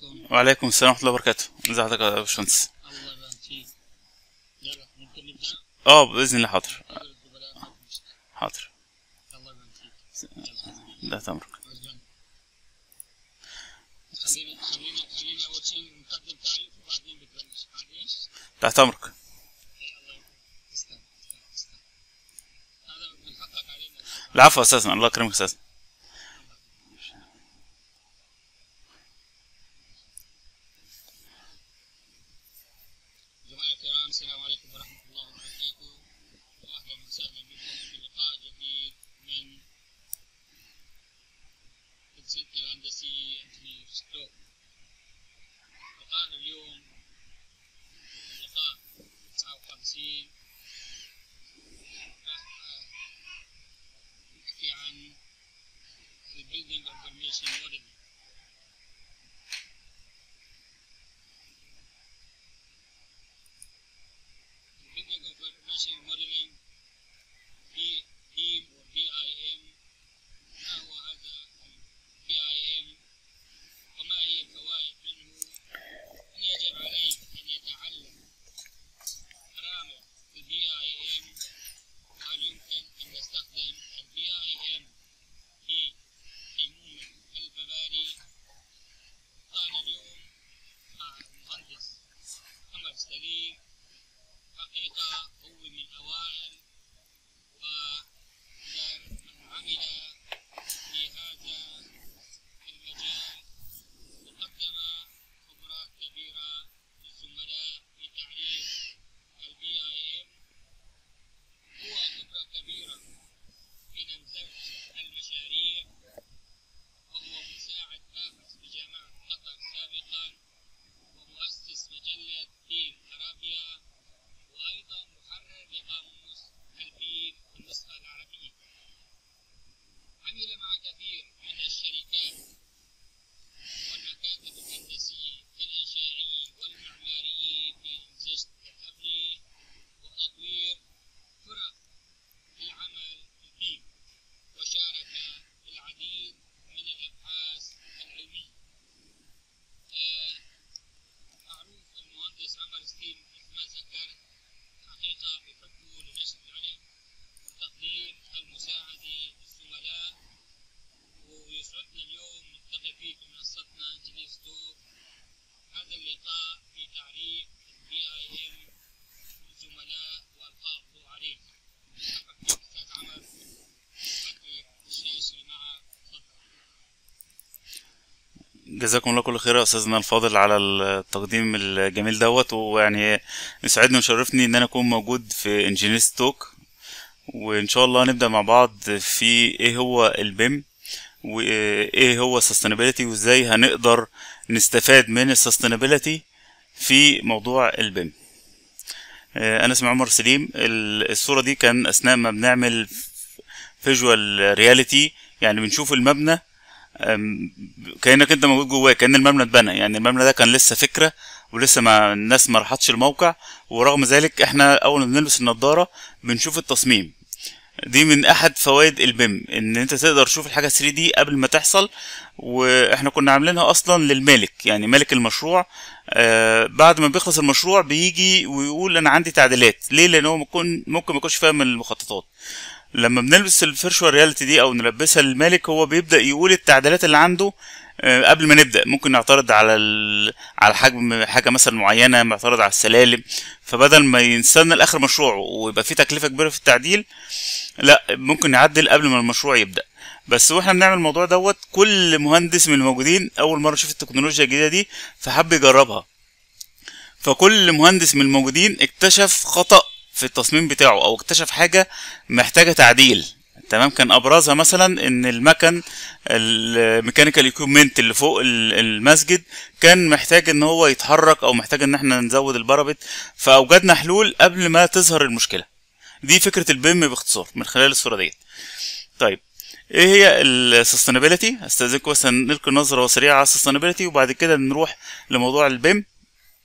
عليكم وعليكم السلام ورحمة الله وبركاته ازي حضرتك يا باشمهندس الله يبارك فيك يلا ممكن نبدا اه بإذن الله حاضر قبل الزملاء ما في مشكلة. حاضر الله يبارك فيك يلا ده تمرك عزمان. خلينا خلينا خلينا اول شيء نقدم تعريف وبعدين بتبلش معليش تحت أمرك الله يبارك تسلم تسلم تسلم هذا من حقك علينا العفو يا أستاذنا الله يكرمك يا أستاذنا جماعة الكرام السلام عليكم ورحمة الله وبركاته وأهلا وسهلا بكم في لقاء جديد من سلسلتنا الهندسية انجينير ستوك لقاءنا اليوم اللقاء 59 راح نحكي عن البيلدينج انفورميشن موديل Building Information Modeling بي بيم وبي اي ام ما هو هذا البي اي ام وما هي الفوائد منه من يجب عليه ان يتعلم برامج البي اي ام وهل يمكن ان نستخدم البي اي ام في قيمومة المباني لقاءنا اليوم مع المهندس محمد سليم حقيقة هو من أوائل ومن عمل في هذا المجال وقدم خبرات كبيرة للزملاء في تعريف البي اي ام هو خبرة كبيرة في نمذجة المشاريع وهو مساعد باحث بجامعة قطر سابقا ومؤسس مجلة تيم أرابيا وأيضا محرر لقاموس البيم بالنسخة العربية عمل مع كثير من الشركات والمكاتب الهندسية الإنشائية والمعمارية في نمذجة الأبنية وتطوير فرق العمل البيم وشارك العديد من الأبحاث العلمية آه، معروف المهندس عمر ستيم مثل ما ذكرت حقيقة بحبه لنشر العلم وتقديم المساعدة للزملاء ويسعدنا اليوم نلتقي فيه في منصتنا انجينير ستوك هذا اللقاء في تعريف البي اي ام للزملاء والقاء الضوء عليه مرحبا فيك استاذ عمر بدرك الشاشة اللي معك تفضل جزاكم الله كل خير يا أستاذنا الفاضل على التقديم الجميل دوت ويعني يسعدني ويشرفني إن أنا أكون موجود في انجينير ستوك وإن شاء الله نبدأ مع بعض في إيه هو البيم وإيه هو السستينابيلتي وإزاي هنقدر نستفاد من السستينابيلتي في موضوع البيم آه، أنا اسمي عمر سليم ال- الصورة دي كان أثناء ما بنعمل فيجوال رياليتي يعني بنشوف المبنى أم، كأنك انت موجود جواه كأن المبنى اتبنى يعني المبنى ده كان لسه فكرة ولسه ما الناس ما راحتش الموقع ورغم ذلك احنا اول ما بنلبس النضارة بنشوف التصميم دي من احد فوائد البيم ان انت تقدر تشوف الحاجة 3 دي قبل ما تحصل واحنا كنا عاملينها اصلا للمالك يعني مالك المشروع آه بعد ما بيخلص المشروع بيجي ويقول انا عندي تعديلات ليه لان هو ممكن ممكن ما يكونش فاهم المخططات لما بنلبس الفيرشوال رياليتي دي او نلبسها للمالك هو بيبدا يقول التعديلات اللي عنده آه، قبل ما نبدا ممكن نعترض على ال... على حجم حاجه مثلا معينه معترض على السلالم فبدل ما يستنى لاخر مشروعه ويبقى في تكلفه كبيره في التعديل لا ممكن نعدل قبل ما المشروع يبدا بس واحنا بنعمل الموضوع دوت كل مهندس من الموجودين اول مره يشوف التكنولوجيا الجديده دي فحب يجربها فكل مهندس من الموجودين اكتشف خطأ في التصميم بتاعه او اكتشف حاجة محتاجة تعديل تمام كان ابرزها مثلا ان المكن الميكانيكال ايكويبمنت اللي فوق ال- المسجد كان محتاج ان هو يتحرك او محتاج ان احنا نزود البارابت فاوجدنا حلول قبل ما تظهر المشكلة دي فكرة البيم باختصار من خلال الصورة ديت طيب ايه هي السستينابيلتي استاذنكم بس نلقي نظرة سريعة على السستينابيلتي وبعد كده نروح لموضوع البيم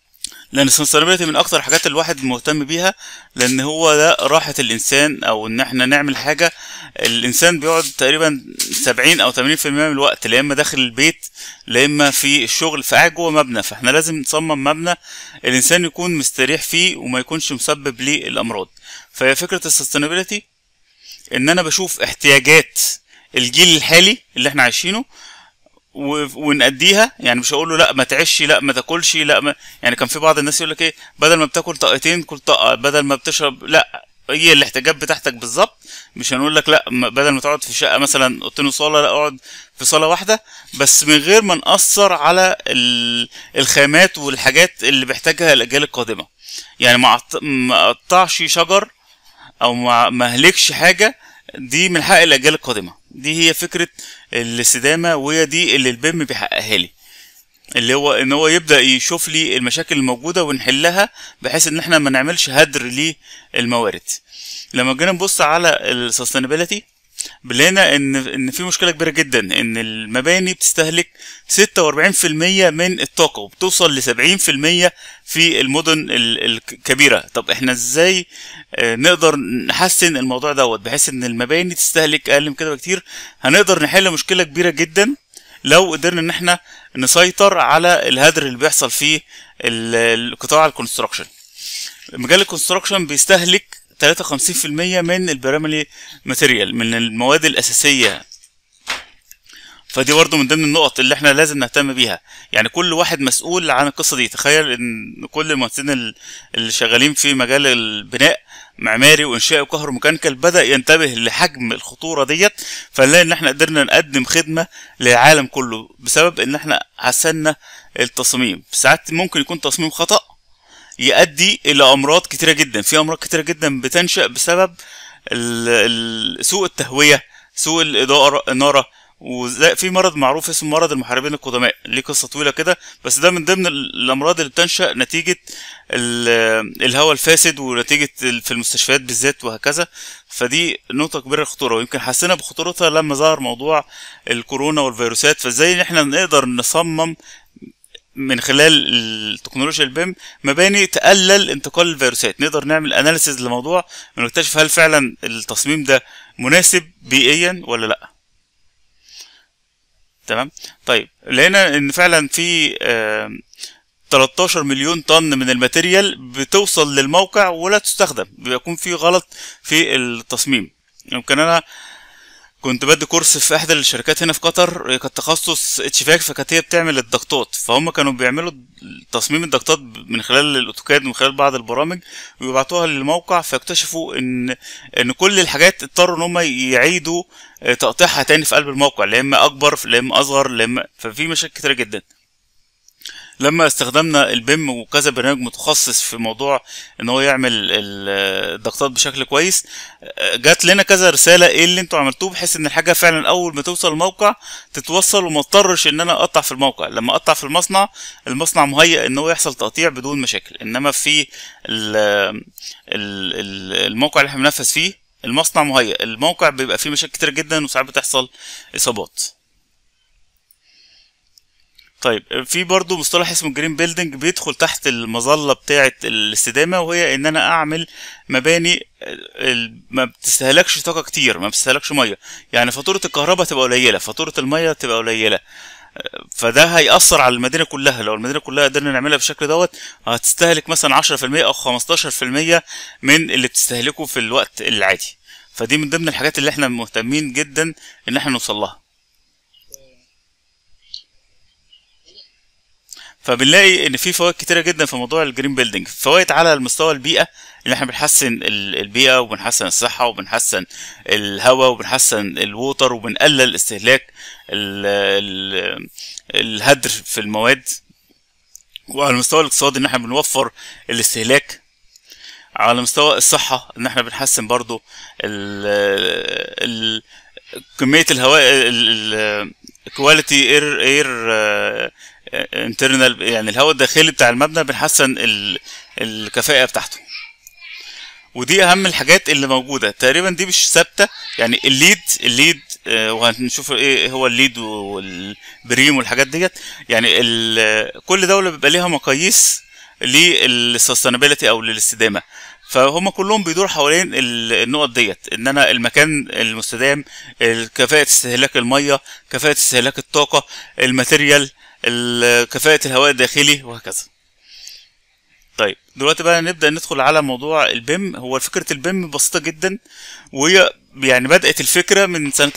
لان السستينابيلتي من اكتر الحاجات اللي الواحد مهتم بيها لان هو ده راحه الانسان او ان احنا نعمل حاجه الانسان بيقعد تقريبا 70 او 80% من الوقت لا اما داخل البيت لا اما في الشغل فقاعد جوه مبنى فاحنا لازم نصمم مبنى الانسان يكون مستريح فيه وما يكونش مسبب ليه الامراض فهي فكره السستينابيلتي ان انا بشوف احتياجات الجيل الحالي اللي احنا عايشينه و- ونأديها يعني مش هقول له لا ما تعيش لا ما تاكلش لا ما يعني كان في بعض الناس يقول لك ايه بدل ما بتاكل طاقتين كل طاقه بدل ما بتشرب لا هي الاحتياجات بتاعتك بالظبط مش هنقول لك لا ما- بدل ما تقعد في شقه مثلا اوضتين وصاله لا اقعد في صاله واحده بس من غير ما نأثر على ال- الخامات والحاجات اللي بيحتاجها الاجيال القادمه يعني ما أقط- ما اقطعش شجر او ما ما اهلكش حاجه دي من حق الاجيال القادمه دي هي فكره الاستدامه وهي دي اللي البيم بيحققها لي اللي هو ان هو يبدا يشوف لي المشاكل الموجوده ونحلها بحيث ان احنا ما نعملش هدر للموارد لما جينا نبص على السستينابيلتي لقينا ان ان في مشكله كبيره جدا ان المباني بتستهلك 46% من الطاقه وبتوصل ل 70% في المدن ال- الكبيره طب احنا ازاي آه، نقدر نحسن الموضوع دوت بحيث ان المباني تستهلك اقل من كده بكتير هنقدر نحل مشكله كبيره جدا لو قدرنا ان احنا نسيطر على الهدر اللي بيحصل في ال- القطاع الكونستراكشن مجال الكونستراكشن بيستهلك 53% من البراميلي ماتيريال من المواد الأساسية فدي برضه من ضمن النقط اللي احنا لازم نهتم بيها يعني كل واحد مسؤول عن القصة دي تخيل ان كل المهندسين ال- اللي شغالين في مجال البناء معماري وانشاء وكهروميكانيكال بدا ينتبه لحجم الخطوره ديت فنلاقي ان احنا قدرنا نقدم خدمه للعالم كله بسبب ان احنا حسنا التصميم ساعات ممكن يكون تصميم خطأ يؤدي الى امراض كتيره جدا في امراض كتيره جدا بتنشا بسبب ال- ال- سوء التهويه سوء الاداره الناره وزي في مرض معروف اسمه مرض المحاربين القدماء ليه قصه طويله كده بس ده من ضمن ال- الامراض اللي بتنشا نتيجه ال- الهواء الفاسد ونتيجه ال- في المستشفيات بالذات وهكذا فدي نقطه كبيره الخطوره ويمكن حسينا بخطورتها لما ظهر موضوع الكورونا والفيروسات فازاي ان احنا نقدر نصمم من خلال التكنولوجيا البيم مباني تقلل انتقال الفيروسات نقدر نعمل اناليسيز لموضوع ونكتشف هل فعلا التصميم ده مناسب بيئيا ولا لا تمام طيب لقينا ان فعلا في آم، 13 مليون طن من الماتيريال بتوصل للموقع ولا تستخدم بيكون في غلط في التصميم يمكن انا كنت بدي كورس في احدى الشركات هنا في قطر كان تخصص اتشفاك فكانت هي بتعمل الضغطات فهم كانوا بيعملوا تصميم الضغطات من خلال الاوتوكاد من خلال بعض البرامج ويبعتوها للموقع فيكتشفوا ان ان كل الحاجات اضطروا ان هم يعيدوا آه، تقطيعها تاني في قلب الموقع لا اما اكبر لا اما اصغر لا اما ففي مشاكل كتيره جدا لما استخدمنا البيم وكذا برنامج متخصص في موضوع ان هو يعمل ال- الضغطات بشكل كويس جات لنا كذا رساله ايه اللي انتوا عملتوه بحيث ان الحاجه فعلا اول ما توصل الموقع تتوصل وما اضطرش ان انا اقطع في الموقع لما اقطع في المصنع المصنع مهيئ ان هو يحصل تقطيع بدون مشاكل انما في ال- ال- ال- الموقع اللي احنا بننفذ فيه المصنع مهيئ الموقع بيبقى فيه مشاكل كتير جدا وساعات بتحصل اصابات طيب في برضو مصطلح اسمه جرين بيلدينج بيدخل تحت المظلة بتاعة الاستدامة وهي ان انا اعمل مباني ال- ما بتستهلكش طاقة كتير ما بتستهلكش مية يعني فاتورة الكهرباء تبقى قليلة فاتورة المية تبقى قليلة فده هيأثر على المدينة كلها لو المدينة كلها قدرنا نعملها بالشكل دوت هتستهلك مثلا 10% أو 15% من اللي بتستهلكه في الوقت العادي فدي من ضمن الحاجات اللي احنا مهتمين جدا ان احنا نوصل لها فبنلاقي ان في فوائد كتيره جدا في موضوع الجرين بيلدينج فوائد على المستوى البيئه ان احنا بنحسن ال- البيئه وبنحسن الصحه وبنحسن الهواء وبنحسن الووتر وبنقلل استهلاك ال ال الهدر في المواد وعلى المستوى الاقتصادي ان احنا بنوفر الاستهلاك على مستوى الصحة ان احنا بنحسن برضو ال ال كمية الهواء الكواليتي اير اير انترنال يعني الهواء الداخلي بتاع المبنى بنحسن ال- الكفاءة بتاعته ودي اهم الحاجات اللي موجودة تقريبا دي مش ثابتة يعني الليد الليد آه، وهنشوف ايه هو الليد والبريم والحاجات ديت يعني ال- كل دولة بيبقى ليها مقاييس للسستينابيلتي او للاستدامه فهم كلهم بيدوروا حوالين ال- النقط ديت ان انا المكان المستدام ال- كفاءه استهلاك الميه كفاءه استهلاك الطاقه الماتيريال ال- كفاءه الهواء الداخلي وهكذا طيب دلوقتي بقى نبدا ندخل على موضوع البيم هو فكره البيم بسيطه جدا وهي يعني بدات الفكره من سنه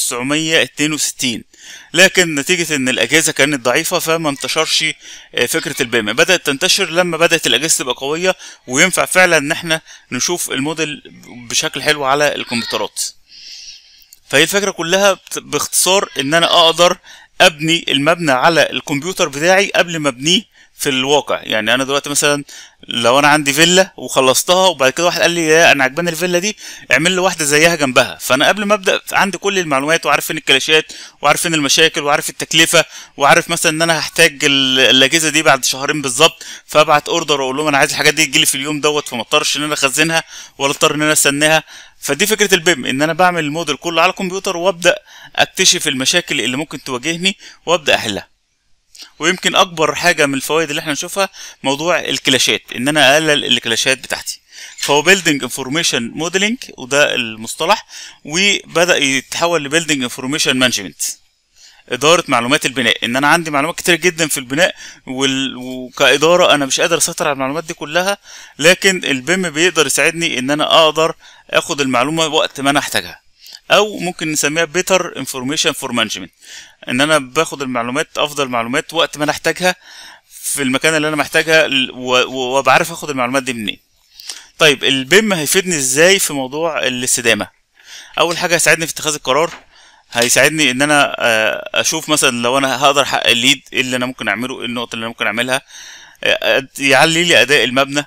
1962 لكن نتيجه ان الاجهزه كانت ضعيفه فما انتشرش آه، فكره البيم بدات تنتشر لما بدات الاجهزه تبقى قويه وينفع فعلا ان احنا نشوف الموديل بشكل حلو على الكمبيوترات فهي الفكره كلها بت- باختصار ان انا اقدر ابني المبنى على الكمبيوتر بتاعي قبل ما ابنيه في الواقع يعني انا دلوقتي مثلا لو انا عندي فيلا وخلصتها وبعد كده واحد قال لي يا انا عجباني الفيلا دي اعمل لي واحده زيها جنبها فانا قبل ما ابدا عندي كل المعلومات وعارف فين الكلاشات وعارف فين المشاكل وعارف التكلفه وعارف مثلا ان انا هحتاج ال- الاجهزه دي بعد شهرين بالظبط فابعت اوردر واقول لهم انا عايز الحاجات دي تجي لي في اليوم دوت فما اضطرش ان انا اخزنها ولا اضطر ان انا استناها فدي فكره البيم ان انا بعمل الموديل كله على الكمبيوتر وابدا اكتشف المشاكل اللي ممكن تواجهني وابدا احلها ويمكن اكبر حاجه من الفوائد اللي احنا نشوفها موضوع الكلاشات ان انا اقلل الكلاشات بتاعتي فهو بيلدينج انفورميشن موديلنج وده المصطلح وبدا يتحول لبيلدينج انفورميشن مانجمنت اداره معلومات البناء ان انا عندي معلومات كتير جدا في البناء وال... وكاداره انا مش قادر اسيطر على المعلومات دي كلها لكن البيم بيقدر يساعدني ان انا اقدر اخد المعلومه وقت ما انا احتاجها او ممكن نسميها بيتر انفورميشن فور مانجمنت ان انا باخد المعلومات افضل معلومات وقت ما انا احتاجها في المكان اللي انا محتاجها ل- و- و- وبعرف اخد المعلومات دي منين طيب البيم هيفيدني ازاي في موضوع الاستدامه اول حاجه هيساعدني في اتخاذ القرار هيساعدني ان انا آه، اشوف مثلا لو انا هقدر احقق الليد ايه اللي انا ممكن اعمله ايه النقط اللي انا ممكن اعملها آه، يعلي لي اداء المبنى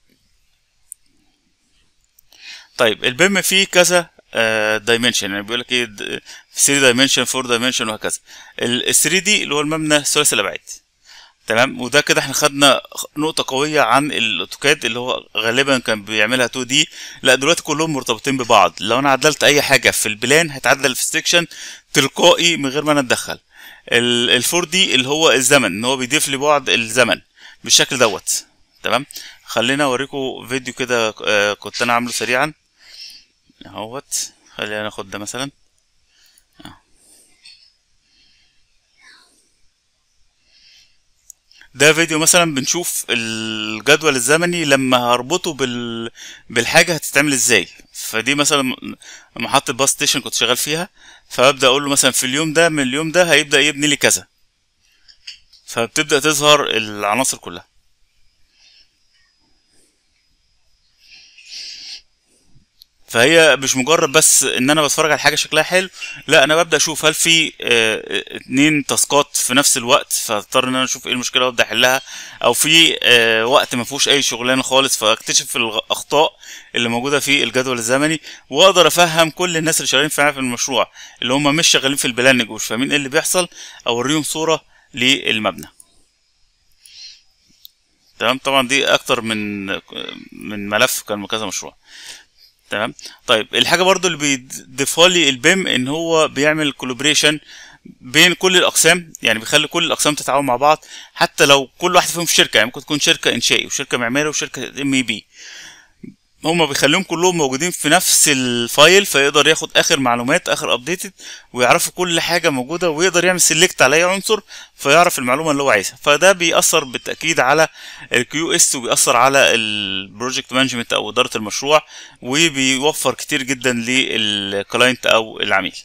طيب البيم فيه كذا دايمنشن يعني بيقول لك ايه 3 دايمنشن 4 دايمنشن وهكذا ال 3 دي اللي هو المبنى ثلاثي الابعاد تمام وده كده احنا خدنا نقطة قوية عن الاوتوكاد اللي هو غالبا كان بيعملها 2 دي لا دلوقتي كلهم مرتبطين ببعض لو انا عدلت اي حاجة في البلان هتعدل في السكشن تلقائي من غير ما انا اتدخل ال 4 دي اللي هو الزمن ان هو بيضيف لي بعد الزمن بالشكل دوت تمام خلينا اوريكم فيديو كده آه، كنت انا عامله سريعا اهوت خلينا ناخد ده مثلا ده فيديو مثلا بنشوف الجدول الزمني لما هربطه بال... بالحاجة هتتعمل ازاي فدي مثلا محطة باص ستيشن كنت شغال فيها فببدأ اقول له مثلا في اليوم ده من اليوم ده هيبدأ يبني لي كذا فبتبدأ تظهر العناصر كلها فهي مش مجرد بس ان انا بتفرج على حاجه شكلها حلو لا انا ببدا اشوف هل في آه، اتنين تاسكات في نفس الوقت فاضطر ان انا اشوف ايه المشكله وابدا احلها او في آه، وقت ما فيهوش اي شغلانه خالص فاكتشف الاخطاء اللي موجوده في الجدول الزمني واقدر افهم كل الناس اللي شغالين معايا في المشروع اللي هم مش شغالين في البلاننج ومش فاهمين ايه اللي بيحصل اوريهم صوره للمبنى تمام طبعا دي اكتر من من ملف كان كذا مشروع تمام طيب الحاجه برضو اللي بيضيفها لي البيم ان هو بيعمل كولابريشن بين كل الاقسام يعني بيخلي كل الاقسام تتعاون مع بعض حتى لو كل واحد فيهم في شركه يعني ممكن تكون شركه انشائي وشركه معماري وشركه ام اي بي هما بيخليهم كلهم موجودين في نفس الفايل فيقدر ياخد اخر معلومات اخر ابديتد ويعرفوا كل حاجه موجوده ويقدر يعمل سيلكت على اي عنصر فيعرف المعلومه اللي هو عايزها فده بيأثر بالتاكيد على الكيو اس وبيأثر على البروجكت مانجمنت او اداره المشروع وبيوفر كتير جدا للكلاينت او العميل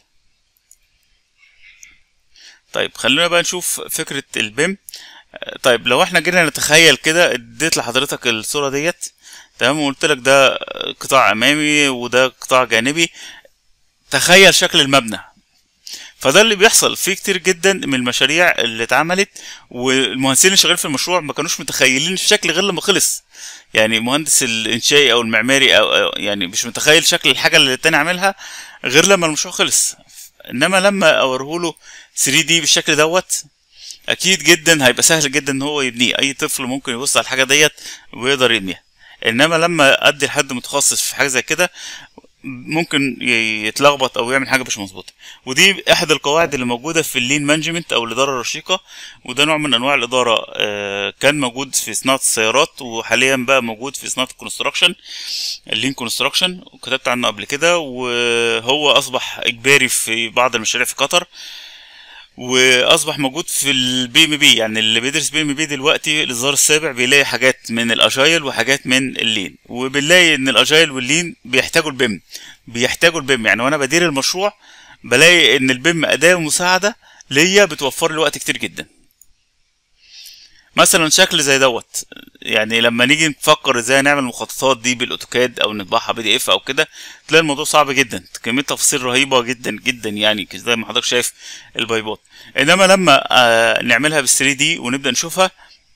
طيب خلينا بقى نشوف فكره البيم طيب لو احنا جينا نتخيل كده اديت لحضرتك الصوره ديت تمام وقلت لك ده قطاع امامي وده قطاع جانبي تخيل شكل المبنى فده اللي بيحصل في كتير جدا من المشاريع اللي اتعملت والمهندسين اللي شغالين في المشروع ما كانوش متخيلين الشكل غير لما خلص يعني مهندس الانشائي او المعماري او أو يعني مش متخيل شكل الحاجه اللي التاني عاملها غير لما المشروع خلص انما لما اوريهوله 3 دي بالشكل دوت اكيد جدا هيبقى سهل جدا ان هو يبنيه اي طفل ممكن يبص على الحاجه ديت ويقدر يبنيها انما لما ادي لحد متخصص في حاجه زي كده ممكن ي- يتلخبط او يعمل حاجه مش مظبوطه ودي احد القواعد اللي موجوده في اللين مانجمنت او الاداره الرشيقه وده نوع من انواع الاداره آه، كان موجود في صناعه السيارات وحاليا بقى موجود في صناعه الكونستراكشن اللين كونستراكشن وكتبت عنه قبل كده وهو اصبح اجباري في بعض المشاريع في قطر واصبح موجود في البي ام بي يعني اللي بيدرس بي ام بي دلوقتي الاصدار السابع بيلاقي حاجات من الاجايل وحاجات من اللين وبنلاقي ان الاجايل واللين بيحتاجوا البيم بيحتاجوا البيم يعني وانا بدير المشروع بلاقي ان البيم اداه مساعده ليا بتوفر لي وقت كتير جدا مثلا شكل زي دوت يعني لما نيجي نفكر ازاي نعمل المخططات دي بالاوتوكاد او نطبعها بي دي اف او كده تلاقي الموضوع صعب جدا كميه تفاصيل رهيبه جدا جدا يعني زي ما حضرتك شايف البايبوت انما لما آه نعملها بال 3 دي ونبدا نشوفها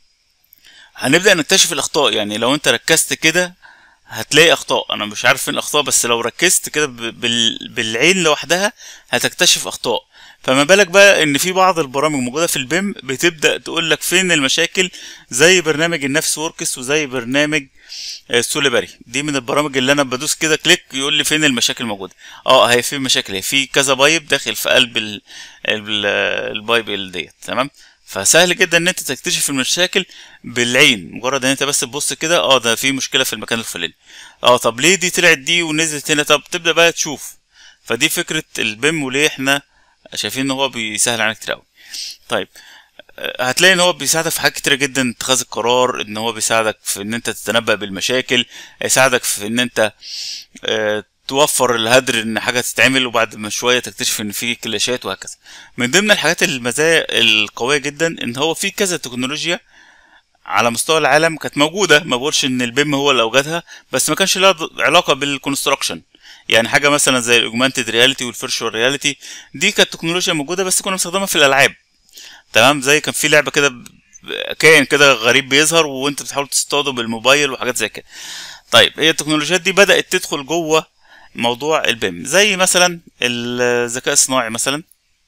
هنبدا نكتشف الاخطاء يعني لو انت ركزت كده هتلاقي اخطاء انا مش عارف فين الاخطاء بس لو ركزت كده ب- بال- بالعين لوحدها هتكتشف اخطاء فما بالك بقى ان في بعض البرامج موجوده في البيم بتبدا تقول لك فين المشاكل زي برنامج النفس وركس وزي برنامج آه، سوليبري دي من البرامج اللي انا بدوس كده كليك يقول لي فين المشاكل الموجوده اه هي في مشاكل هي في كذا بايب داخل في قلب ال- ال- البايب ال- ديت تمام فسهل جدا ان انت تكتشف المشاكل بالعين مجرد ان انت بس تبص كده اه ده في مشكله في المكان الفلاني اه طب ليه دي طلعت دي ونزلت هنا طب تبدا بقى تشوف فدي فكره البيم وليه احنا شايفين ان هو بيسهل علينا كتير قوي طيب آه، هتلاقي ان هو بيساعدك في حاجات كتيره جدا اتخاذ القرار ان هو بيساعدك في ان انت تتنبأ بالمشاكل يساعدك في ان انت آه، توفر الهدر ان حاجه تتعمل وبعد ما شويه تكتشف ان في كلاشات وهكذا من ضمن الحاجات المزايا القويه جدا ان هو في كذا تكنولوجيا على مستوى العالم كانت موجوده ما بقولش ان البيم هو اللي اوجدها بس ما كانش لها ض- علاقه بالكونستراكشن يعني حاجه مثلا زي الاوجمانتد رياليتي والفيرشوال رياليتي دي كانت تكنولوجيا موجوده بس كنا بنستخدمها في الالعاب تمام زي كان في لعبه كده ب- كائن كده غريب بيظهر وانت بتحاول تصطاده بالموبايل وحاجات زي كده طيب هي التكنولوجيات دي بدات تدخل جوه موضوع البيم زي مثلا الذكاء الصناعي مثلا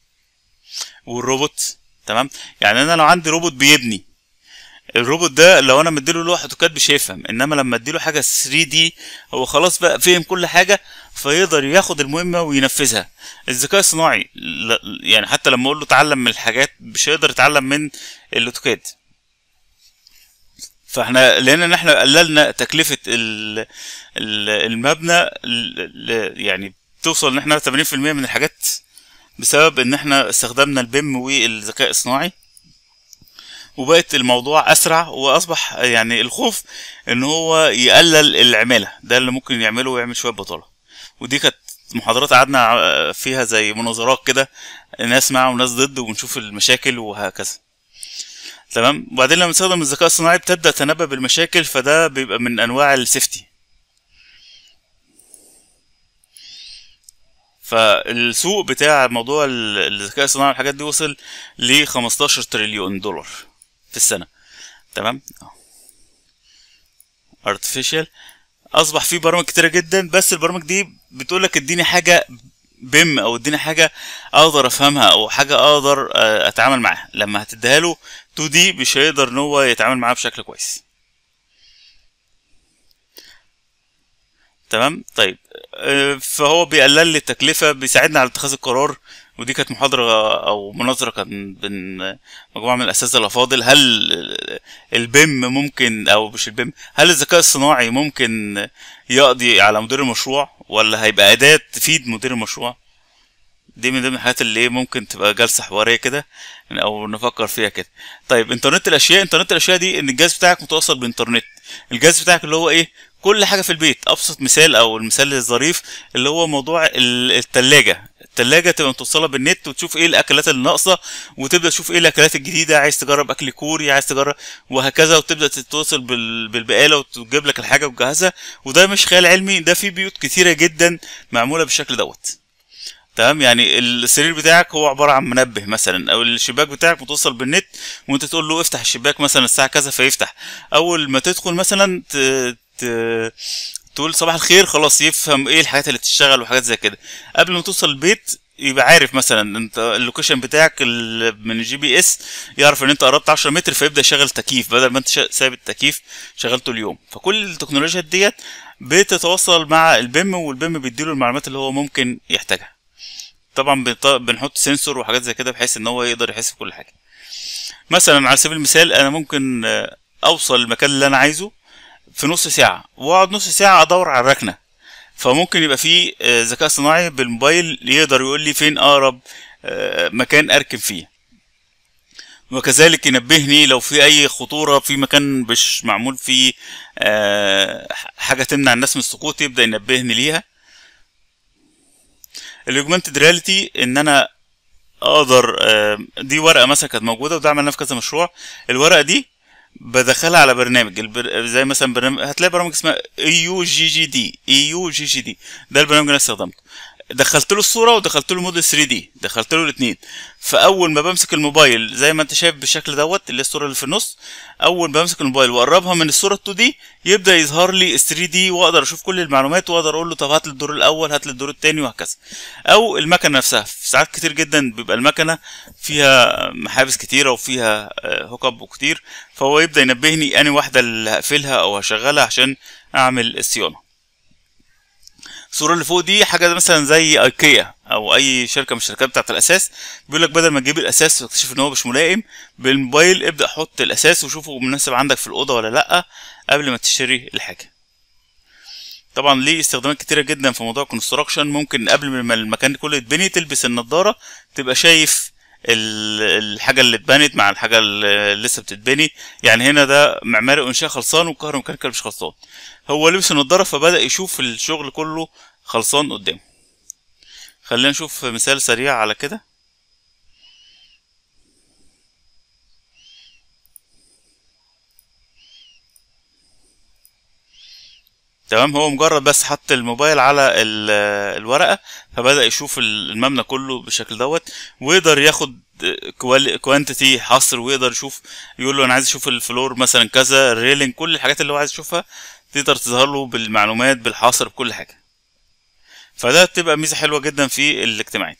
والروبوت تمام يعني انا لو عندي روبوت بيبني الروبوت ده لو انا مديله لوحه اوتوكاد مش هيفهم انما لما اديله حاجه 3 دي هو خلاص بقى فهم كل حاجه فيقدر ياخد المهمه وينفذها الذكاء الصناعي لا- يعني حتى لما اقول له اتعلم من الحاجات مش هيقدر يتعلم من الاوتوكاد فاحنا لان إن احنا قللنا تكلفه ال- ال- المبنى ل- ل- يعني توصل ان احنا 80% من الحاجات بسبب ان احنا استخدمنا البيم والذكاء الصناعي وبقت الموضوع اسرع واصبح يعني الخوف ان هو يقلل العماله ده اللي ممكن يعمله ويعمل شويه بطاله ودي كانت محاضرات قعدنا ع- فيها زي مناظرات كده ناس مع وناس ضد ونشوف المشاكل وهكذا تمام وبعدين لما نستخدم الذكاء الصناعي بتبدا تنبأ بالمشاكل فده بيبقى من انواع السيفتي فالسوق بتاع موضوع ال- الذكاء الصناعي والحاجات دي وصل ل 15 تريليون دولار في السنة تمام artificial اصبح في برامج كتيرة جدا بس البرامج دي بتقول لك اديني حاجة بيم او اديني حاجة اقدر افهمها او حاجة اقدر آه، اتعامل معاها لما هتديها له 2 دي مش هيقدر ان هو يتعامل معاها بشكل كويس تمام طيب آه، فهو بيقلل لي التكلفة بيساعدنا على اتخاذ القرار ودي كانت محاضرة أو مناظرة كان بين مجموعة من الأساتذة الأفاضل هل البيم ممكن أو مش البيم هل الذكاء الصناعي ممكن يقضي على مدير المشروع ولا هيبقى أداة تفيد مدير المشروع دي من ضمن الحاجات اللي إيه ممكن تبقى جلسة حوارية كده أو نفكر فيها كده طيب إنترنت الأشياء إنترنت الأشياء دي إن الجهاز بتاعك متوصل بإنترنت الجهاز بتاعك اللي هو إيه كل حاجة في البيت أبسط مثال أو المثال الظريف اللي هو موضوع ال- التلاجة التلاجة تبقى متوصلة بالنت وتشوف ايه الأكلات اللي ناقصة وتبدأ تشوف ايه الأكلات الجديدة عايز تجرب أكل كوري عايز تجرب وهكذا وتبدأ تتصل بال- بالبقالة وتجيب لك الحاجة وتجهزها وده مش خيال علمي ده في بيوت كتيرة جدا معمولة بالشكل دوت تمام يعني السرير بتاعك هو عباره عن منبه مثلا او الشباك بتاعك متوصل بالنت وانت تقول له افتح الشباك مثلا الساعه كذا فيفتح اول ما تدخل مثلا ت... ت... تقول صباح الخير خلاص يفهم ايه الحاجات اللي تشتغل وحاجات زي كده قبل ما توصل البيت يبقى عارف مثلا انت اللوكيشن بتاعك ال- من الجي بي اس يعرف ان انت قربت 10 متر فيبدا يشغل تكييف بدل ما انت شا- سايب التكييف شغلته اليوم فكل التكنولوجيا ديت بتتواصل مع البيم والبيم بيديله المعلومات اللي هو ممكن يحتاجها طبعا بنط- بنحط سنسور وحاجات زي كده بحيث ان هو يقدر يحس بكل حاجه مثلا على سبيل المثال انا ممكن آه، اوصل المكان اللي انا عايزه في نص ساعه واقعد نص ساعه ادور على الركنه فممكن يبقى في آه، ذكاء صناعي بالموبايل يقدر يقول لي فين اقرب آه، مكان اركب فيه وكذلك ينبهني لو في اي خطوره في مكان مش معمول فيه آه، حاجه تمنع الناس من السقوط يبدا ينبهني ليها الاوجمانتد رياليتي ان انا اقدر آه، دي ورقه مثلا كانت موجوده وده عملناها في كذا مشروع الورقه دي بدخلها على برنامج البر... زي مثلا برنامج هتلاقي برامج اسمها اي يو جي جي دي اي يو جي جي دي ده البرنامج اللي انا استخدمته دخلت له الصوره ودخلت له موديل 3 دي دخلت له الاثنين فاول ما بمسك الموبايل زي ما انت شايف بالشكل دوت اللي هي الصوره اللي في النص اول ما بمسك الموبايل واقربها من الصوره 2 دي يبدا يظهر لي 3 دي واقدر اشوف كل المعلومات واقدر اقول له طب هات لي الدور الاول هات لي الدور الثاني وهكذا او المكنه نفسها في ساعات كتير جدا بيبقى المكنه فيها محابس كتيره وفيها هوك اب كتير فهو يبدا ينبهني اني واحده اللي هقفلها او هشغلها عشان اعمل الصيانه الصوره اللي فوق دي حاجه مثلا زي ايكيا او اي شركه من الشركات بتاعه الاساس بيقول لك بدل ما تجيب الاساس وتكتشف ان هو مش ملائم بالموبايل ابدا حط الاساس وشوفه مناسب عندك في الاوضه ولا لا قبل ما تشتري الحاجه طبعا ليه استخدامات كتيره جدا في موضوع الكونستراكشن ممكن قبل ما المكان كله يتبني تلبس النضاره تبقى شايف ال- الحاجه اللي اتبنت مع الحاجه اللي لسه بتتبني يعني هنا ده معماري وانشاء خلصان والكهرباء مش خلصان هو لبس النضاره فبدا يشوف الشغل كله خلصان قدامه خلينا نشوف مثال سريع على كده تمام هو مجرد بس حط الموبايل على ال- الورقة فبدأ يشوف المبنى كله بالشكل دوت ويقدر ياخد كوانتيتي حصر ويقدر يشوف يقول له انا عايز اشوف الفلور مثلا كذا الريلينج كل الحاجات اللي هو عايز يشوفها تقدر تظهر له بالمعلومات بالحصر بكل حاجة فده بتبقى ميزة حلوة جدا في الاجتماعات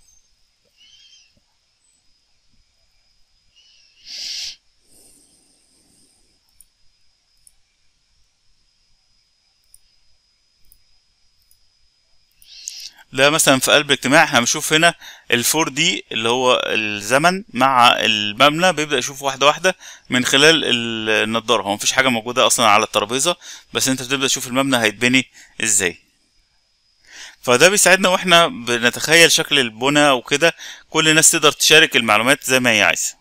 ده مثلا في قلب الاجتماع احنا بنشوف هنا الفور دي اللي هو الزمن مع المبنى بيبدأ يشوف واحدة واحدة من خلال ال- النضارة هو مفيش حاجة موجودة أصلا على الترابيزة بس أنت بتبدأ تشوف المبنى هيتبني ازاي فده بيساعدنا واحنا بنتخيل شكل البنى وكده كل الناس تقدر تشارك المعلومات زي ما هي عايزة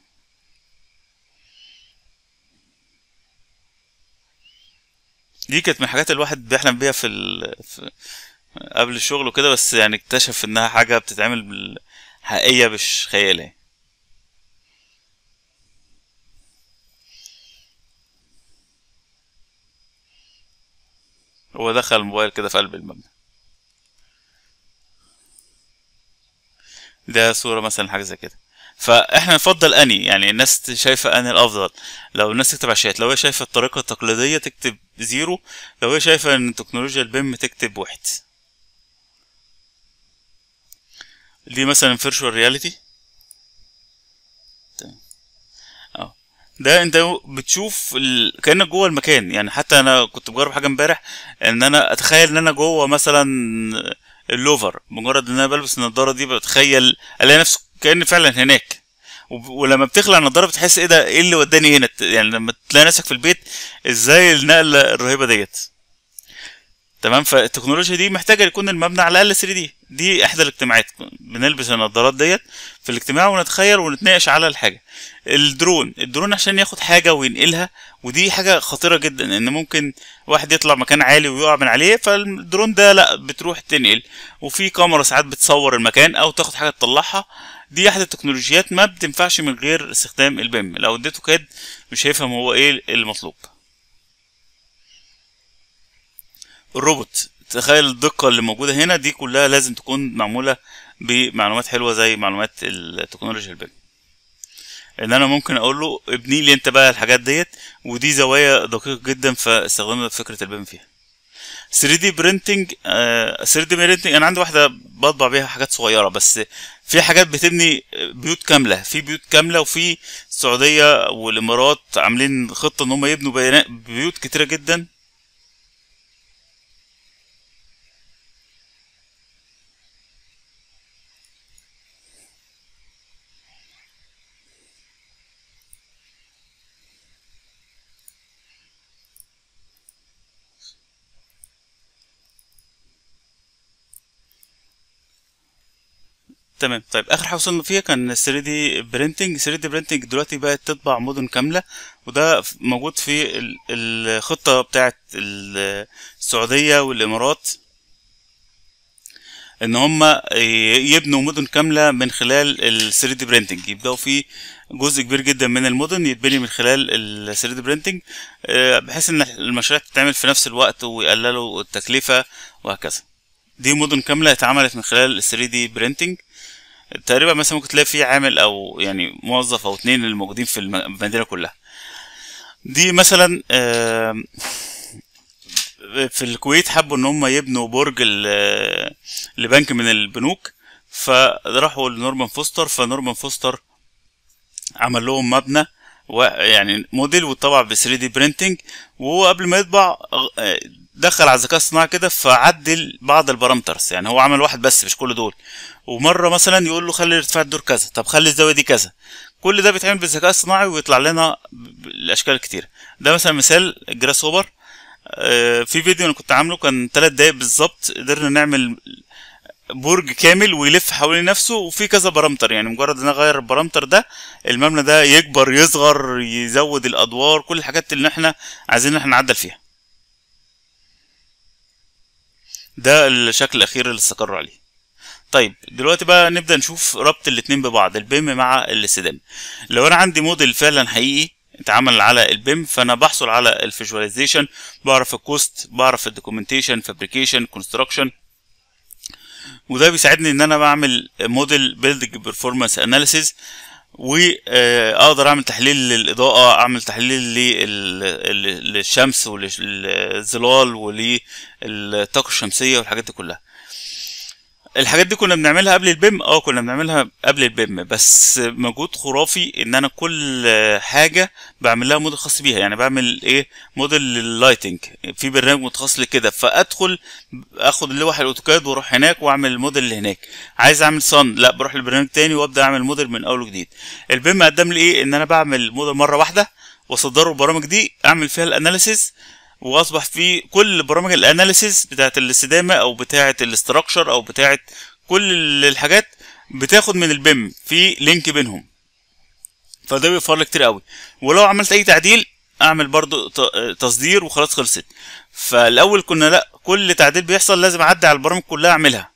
دي كانت من الحاجات الواحد بيحلم بيها في, ال... في قبل الشغل وكده بس يعني اكتشف انها حاجة بتتعمل بال- حقيقية مش خيال يعني. هو دخل الموبايل كده في قلب المبنى ده صورة مثلا حاجة زي كده فاحنا نفضل اني يعني الناس شايفة اني الافضل لو الناس تكتب على الشات لو هي شايفة الطريقة التقليدية تكتب زيرو لو هي شايفة ان تكنولوجيا البيم تكتب واحد دي مثلا فيرتشوال رياليتي اه ده انت بتشوف ال... كانك جوه المكان يعني حتى انا كنت بجرب حاجه امبارح ان انا اتخيل ان انا جوه مثلا اللوفر مجرد ان انا بلبس النضاره دي بتخيل الاقي نفسي كاني فعلا هناك وب- ولما بتخلع النضاره بتحس ايه ده ايه اللي وداني هنا يعني لما تلاقي نفسك في البيت ازاي النقله الرهيبه ديت تمام فالتكنولوجيا دي محتاجه يكون المبنى على الاقل 3 دي دي احدى الاجتماعات بنلبس النظارات ديت في الاجتماع ونتخيل ونتناقش على الحاجه الدرون الدرون عشان ياخد حاجه وينقلها ودي حاجه خطيره جدا ان ممكن واحد يطلع مكان عالي ويقع من عليه فالدرون ده لا بتروح تنقل وفي كاميرا ساعات بتصور المكان او تاخد حاجه تطلعها دي احد التكنولوجيات ما بتنفعش من غير استخدام البيم لو اديته كاد مش هيفهم هو ايه المطلوب الروبوت تخيل الدقة اللي موجودة هنا دي كلها لازم تكون معمولة بمعلومات حلوة زي معلومات التكنولوجيا البيم ان انا ممكن اقول له ابني لي انت بقى الحاجات ديت ودي زوايا دقيقة جدا فاستخدمنا فكرة البيم فيها 3 دي برينتنج 3 دي برينتنج انا عندي واحده بطبع بيها حاجات صغيره بس في حاجات بتبني بيوت كامله في بيوت كامله وفي السعوديه والامارات عاملين خطه ان هم يبنوا بينا- بيوت كتيره جدا تمام طيب اخر حاجه وصلنا فيها كان 3 دي برينتنج 3 دي برينتنج دلوقتي بقت تطبع مدن كامله وده ف- موجود في ال- الخطه بتاعه ال- السعوديه والامارات ان هم يبنوا مدن كامله من خلال ال 3 دي برينتنج يبداوا في جزء كبير جدا من المدن يتبني من خلال ال 3 دي برينتنج بحيث ان المشاريع تتعمل في نفس الوقت ويقللوا التكلفه وهكذا دي مدن كامله اتعملت من خلال ال 3 دي برينتنج تقريبا مثلا ممكن تلاقي في عامل او يعني موظف او اتنين اللي موجودين في الم- المدينه كلها دي مثلا آم، في الكويت حبوا ان هم يبنوا برج ل- لبنك من البنوك فراحوا لنورمان فوستر فنورمان فوستر عمل لهم مبنى ويعني موديل وطبع ب 3 دي برينتنج وهو قبل ما يطبع آه، دخل على الذكاء الصناعي كده فعدل بعض البارامترز يعني هو عمل واحد بس مش كل دول ومره مثلا يقول له خلي ارتفاع الدور كذا طب خلي الزاويه دي كذا كل ده بيتعمل بالذكاء الصناعي ويطلع لنا ب- الاشكال الكتيره ده مثلا مثال الجراس هوبر آه، في فيديو انا كنت عامله كان 3 دقايق بالظبط قدرنا نعمل برج كامل ويلف حوالين نفسه وفي كذا بارامتر يعني مجرد ان انا اغير البارامتر ده المبنى ده يكبر يصغر يزود الادوار كل الحاجات اللي احنا عايزين ان احنا نعدل فيها ده الشكل الاخير اللي استقر عليه طيب دلوقتي بقى نبدا نشوف ربط الاتنين ببعض البيم مع الاستدامه لو انا عندي موديل فعلا حقيقي اتعمل على البيم فانا بحصل على الفيجواليزيشن بعرف الكوست بعرف الدوكيومنتيشن فابريكيشن كونستراكشن وده بيساعدني ان انا بعمل موديل بيلدنج بيرفورمانس اناليسيز واقدر اعمل تحليل للاضاءه اعمل تحليل لل- لل- للشمس وللظلال وللطاقه الشمسيه والحاجات دي كلها الحاجات دي كنا بنعملها قبل البيم اه كنا بنعملها قبل البيم بس مجهود خرافي ان انا كل حاجه بعمل لها موديل خاص بيها يعني بعمل ايه موديل لللايتنج في برنامج متخصص لكده فادخل اخد اللوحه الاوتوكاد واروح هناك واعمل الموديل اللي هناك عايز اعمل صن لا بروح لبرنامج تاني وابدا اعمل موديل من اول وجديد البيم قدم لي ايه ان انا بعمل موديل مره واحده واصدره البرامج دي اعمل فيها الاناليسيز واصبح في كل برامج الاناليسيز بتاعت الاستدامه او بتاعت الاستراكشر او بتاعت كل الحاجات بتاخد من البيم في لينك بينهم فده بيوفر لي كتير قوي ولو عملت اي تعديل اعمل برضو ت- تصدير وخلاص خلصت فالاول كنا لا كل تعديل بيحصل لازم اعدي على البرامج كلها اعملها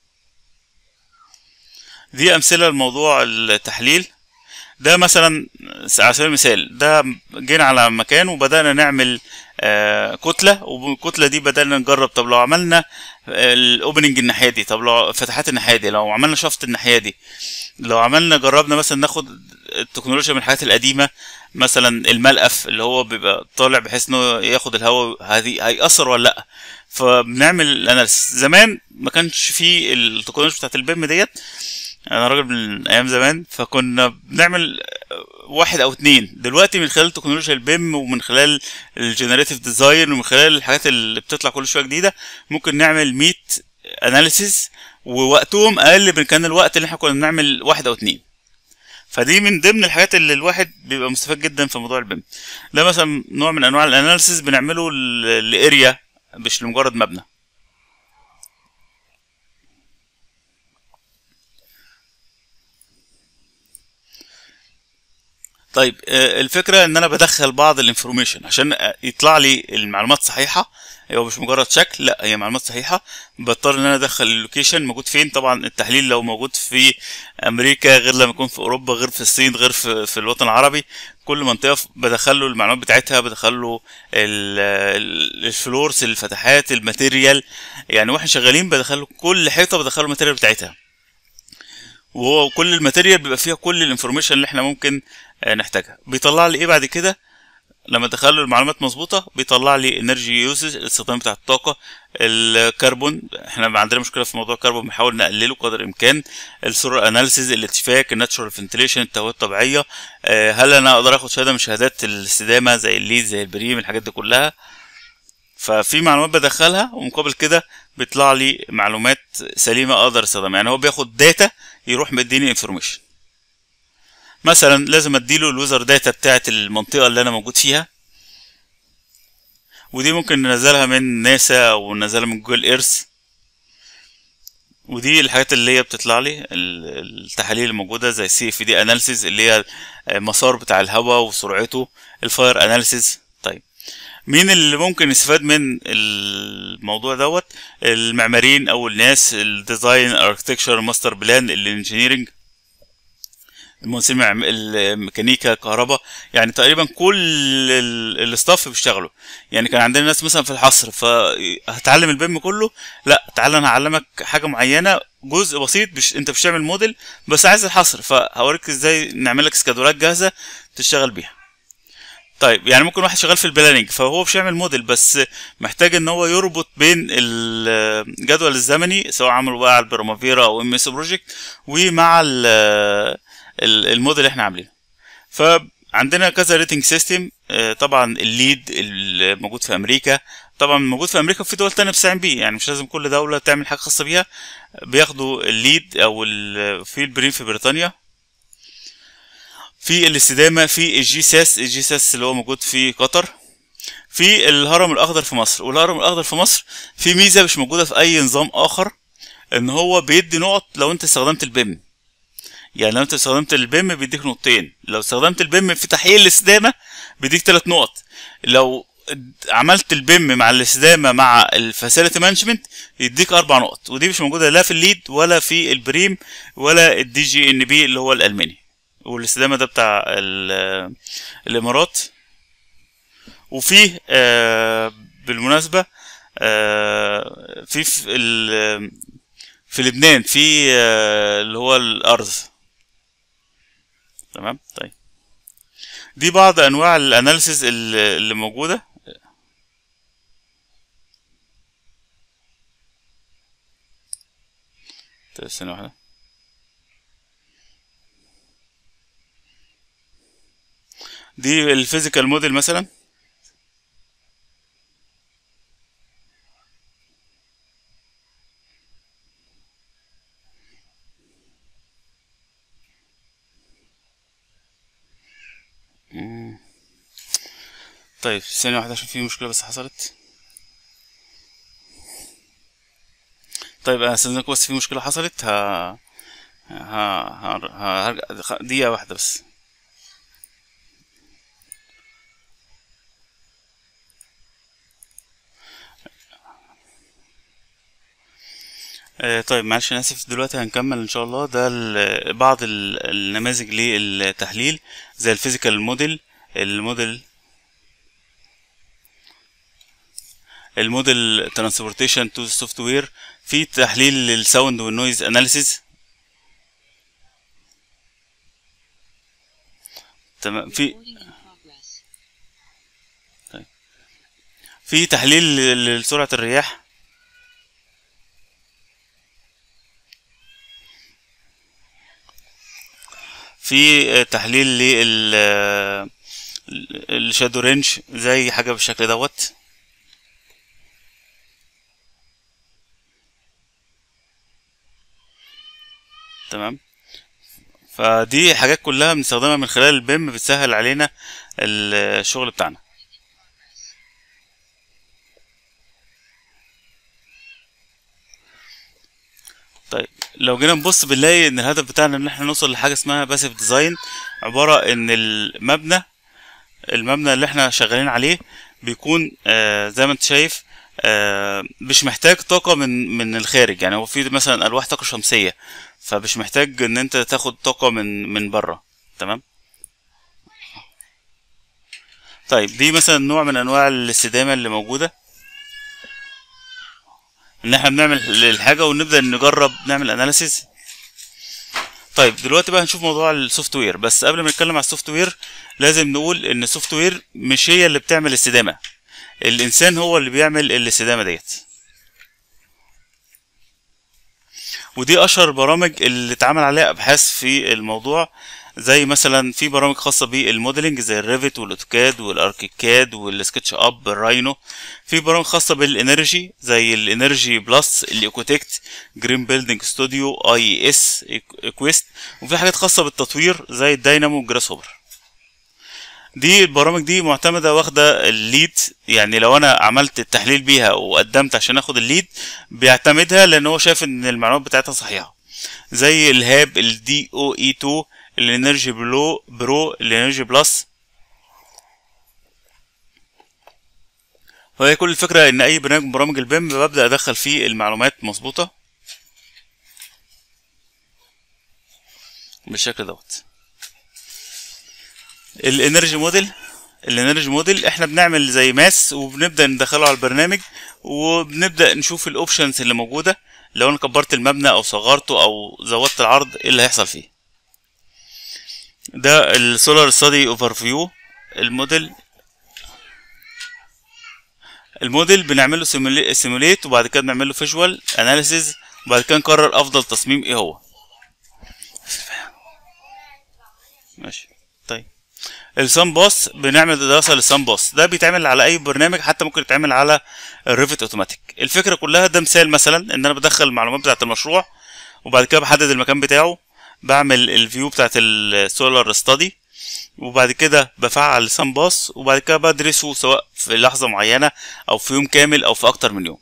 دي امثله لموضوع التحليل ده مثلا على سبيل المثال ده جينا على مكان وبدأنا نعمل آه، كتلة والكتلة دي بدأنا نجرب طب لو عملنا الاوبننج الناحية دي طب لو فتحات الناحية دي لو عملنا شفط الناحية دي لو عملنا جربنا مثلا ناخد التكنولوجيا من الحاجات القديمة مثلا الملقف اللي هو بيبقى طالع بحيث انه ياخد الهواء هذه هيأثر ولا لا فبنعمل اناليسيس زمان ما كانش في التكنولوجيا بتاعت البيم ديت انا راجل من ايام زمان فكنا بنعمل واحد او اتنين دلوقتي من خلال تكنولوجيا البيم ومن خلال الجنريتيف ديزاين ومن خلال الحاجات اللي بتطلع كل شويه جديده ممكن نعمل 100 اناليسيس ووقتهم اقل من كان الوقت اللي احنا كنا بنعمل واحد او اتنين فدي من ضمن الحاجات اللي الواحد بيبقى مستفاد جدا في موضوع البيم ده مثلا نوع من انواع الاناليسيس بنعمله لاريا مش لمجرد مبنى طيب آه، الفكره ان انا بدخل بعض الانفورميشن عشان آه، يطلع لي المعلومات صحيحه هو مش مجرد شكل لا هي معلومات صحيحه بضطر ان انا ادخل اللوكيشن موجود فين طبعا التحليل لو موجود في امريكا غير لما يكون في اوروبا غير في الصين غير في, في الوطن العربي كل منطقه ف- بدخل له المعلومات بتاعتها بدخل له ال- ال- الفلورس الفتحات الماتيريال يعني واحنا شغالين بدخل له كل حيطه بدخل له الماتيريال بتاعتها وهو كل الماتيريال بيبقى فيها كل الانفورميشن اللي احنا ممكن آه، نحتاجها بيطلع لي ايه بعد كده لما ادخله المعلومات مظبوطه بيطلع لي انرجي يوزز الاستخدام بتاع الطاقه الكربون احنا عندنا مشكله في موضوع الكربون بنحاول نقلله قدر الامكان السولار اناليسيز الاتفاك الناتشورال فنتليشن التهويه الطبيعيه آه، هل انا اقدر اخد شهاده من شهادات الاستدامه زي الليد زي البريم الحاجات دي كلها ففي معلومات بدخلها ومقابل كده بيطلع لي معلومات سليمه اقدر استخدمها يعني هو بياخد داتا يروح مديني انفورميشن مثلا لازم اديله الوزر داتا بتاعت المنطقه اللي انا موجود فيها ودي ممكن ننزلها من ناسا او ننزلها من جوجل ايرث ودي الحاجات اللي هي بتطلع لي ال- التحاليل الموجوده زي سي اف دي اناليسيز اللي هي المسار بتاع الهواء وسرعته الفاير اناليسيز طيب مين اللي ممكن يستفاد من الموضوع دوت المعماريين او الناس الديزاين اركتكشر ماستر بلان الانجينيرنج المهندسين المعم- الميكانيكا كهرباء يعني تقريبا كل ال- الاستاف بيشتغلوا يعني كان عندنا ناس مثلا في الحصر فهتعلم البيم كله لا تعالى انا هعلمك حاجه معينه جزء بسيط بش... انت مش تعمل موديل بس عايز الحصر فهوريك ازاي نعمل لك سكادولات جاهزه تشتغل بيها طيب يعني ممكن واحد شغال في البلاننج فهو مش يعمل موديل بس محتاج ان هو يربط بين الجدول الزمني سواء عمله بقى على البرامافيرا او ام اس بروجكت ومع ال- ال- الموديل اللي احنا عاملينه فعندنا كذا ريتنج سيستم طبعا الليد الموجود في امريكا طبعا موجود في امريكا وفي دول تانية بتستعين بيه يعني مش لازم كل دوله تعمل حاجه خاصه بيها بياخدوا الليد او ال- في البريم في بريطانيا في الاستدامه في الجي ساس الجي ساس اللي هو موجود في قطر في الهرم الاخضر في مصر والهرم الاخضر في مصر في ميزه مش موجوده في اي نظام اخر ان هو بيدي نقط لو انت استخدمت البيم يعني لو انت استخدمت البيم بيديك نقطتين لو استخدمت البيم في تحقيق الاستدامه بيديك ثلاث نقط لو عملت البيم مع الاستدامه مع الفاسيلتي مانجمنت يديك اربع نقط ودي مش موجوده لا في الليد ولا في البريم ولا الدي جي ان بي اللي هو الالماني والاستدامه ده بتاع ال- الامارات وفيه آه، بالمناسبه آه، في في ال- في لبنان في آه، اللي هو الارض تمام طيب دي بعض انواع الاناليسيز اللي اللي موجوده طيب ثانيه واحده دي الفيزيكال موديل مثلا مم. طيب ثانية واحدة عشان في مشكلة بس حصلت طيب انا استاذنك بس في مشكلة حصلت ه ه ه- هرجع دقيقة واحدة بس آه، طيب معلش انا اسف دلوقتي هنكمل ان شاء الله ده ال- بعض ال- النماذج للتحليل زي الفيزيكال موديل الموديل الموديل ترانسبورتيشن تو سوفت وير في تحليل للساوند والنويز اناليسيز تمام في Recording in progress. في تحليل ل- لسرعة الرياح في آه، تحليل لل آه، الشادو رينج زي حاجة بالشكل دوت تمام فدي حاجات كلها بنستخدمها من خلال البيم بتسهل علينا الشغل بتاعنا طيب لو جينا نبص بنلاقي ان الهدف بتاعنا ان احنا نوصل لحاجه اسمها باسيف ديزاين عباره ان المبنى المبنى اللي احنا شغالين عليه بيكون آه زي ما انت شايف آه مش محتاج طاقه من من الخارج يعني هو في مثلا الواح طاقه شمسيه فمش محتاج ان انت تاخد طاقه من من بره تمام طيب دي مثلا نوع من انواع الاستدامه اللي موجوده ان احنا بنعمل الحاجه ونبدا نجرب نعمل اناليسيز طيب دلوقتي بقى هنشوف موضوع السوفت وير بس قبل ما نتكلم على السوفت وير لازم نقول ان السوفت وير مش هي اللي بتعمل الاستدامه الانسان هو اللي بيعمل الاستدامه ديت ودي اشهر البرامج اللي اتعمل عليها ابحاث في الموضوع زي مثلا في برامج خاصه بالموديلنج زي الريفت والاوتوكاد والاركيكاد والسكتش اب الراينو في برامج خاصه بالانرجي زي الانرجي بلس الايكوتكت جرين بيلدينج ستوديو اي اس اكويست وفي حاجات خاصه بالتطوير زي الداينامو والجراس هوبر دي البرامج دي معتمدة واخدة الليد يعني لو انا عملت التحليل بيها وقدمت عشان اخد الليد بيعتمدها لان هو شايف ان المعلومات بتاعتها صحيحة زي الهاب الدي او اي 2 الانرجي برو برو الانرجي بلس وهي كل الفكرة ان اي برنامج من برامج البيم ببدأ ادخل فيه المعلومات مظبوطة بالشكل دوت الانرجي موديل الانرجي موديل احنا بنعمل زي ماس وبنبدا ندخله على البرنامج وبنبدا نشوف الاوبشنز اللي موجوده لو انا كبرت المبنى او صغرته او زودت العرض ايه اللي هيحصل فيه ده السولار ستادي اوفر فيو الموديل الموديل بنعمله سيموليت وبعد كده بنعمله فيجوال اناليسيز وبعد كده نقرر افضل تصميم ايه هو ماشي طيب السان باس بنعمل دراسه للسان باس ده بيتعمل على اي برنامج حتى ممكن يتعمل على الريفت اوتوماتيك الفكره كلها ده مثال مثلا ان انا بدخل المعلومات بتاعه المشروع وبعد كده بحدد المكان بتاعه بعمل الفيو بتاعه السولار ستادي وبعد كده بفعل السان باس وبعد كده بدرسه سواء في لحظه معينه او في يوم كامل او في اكتر من يوم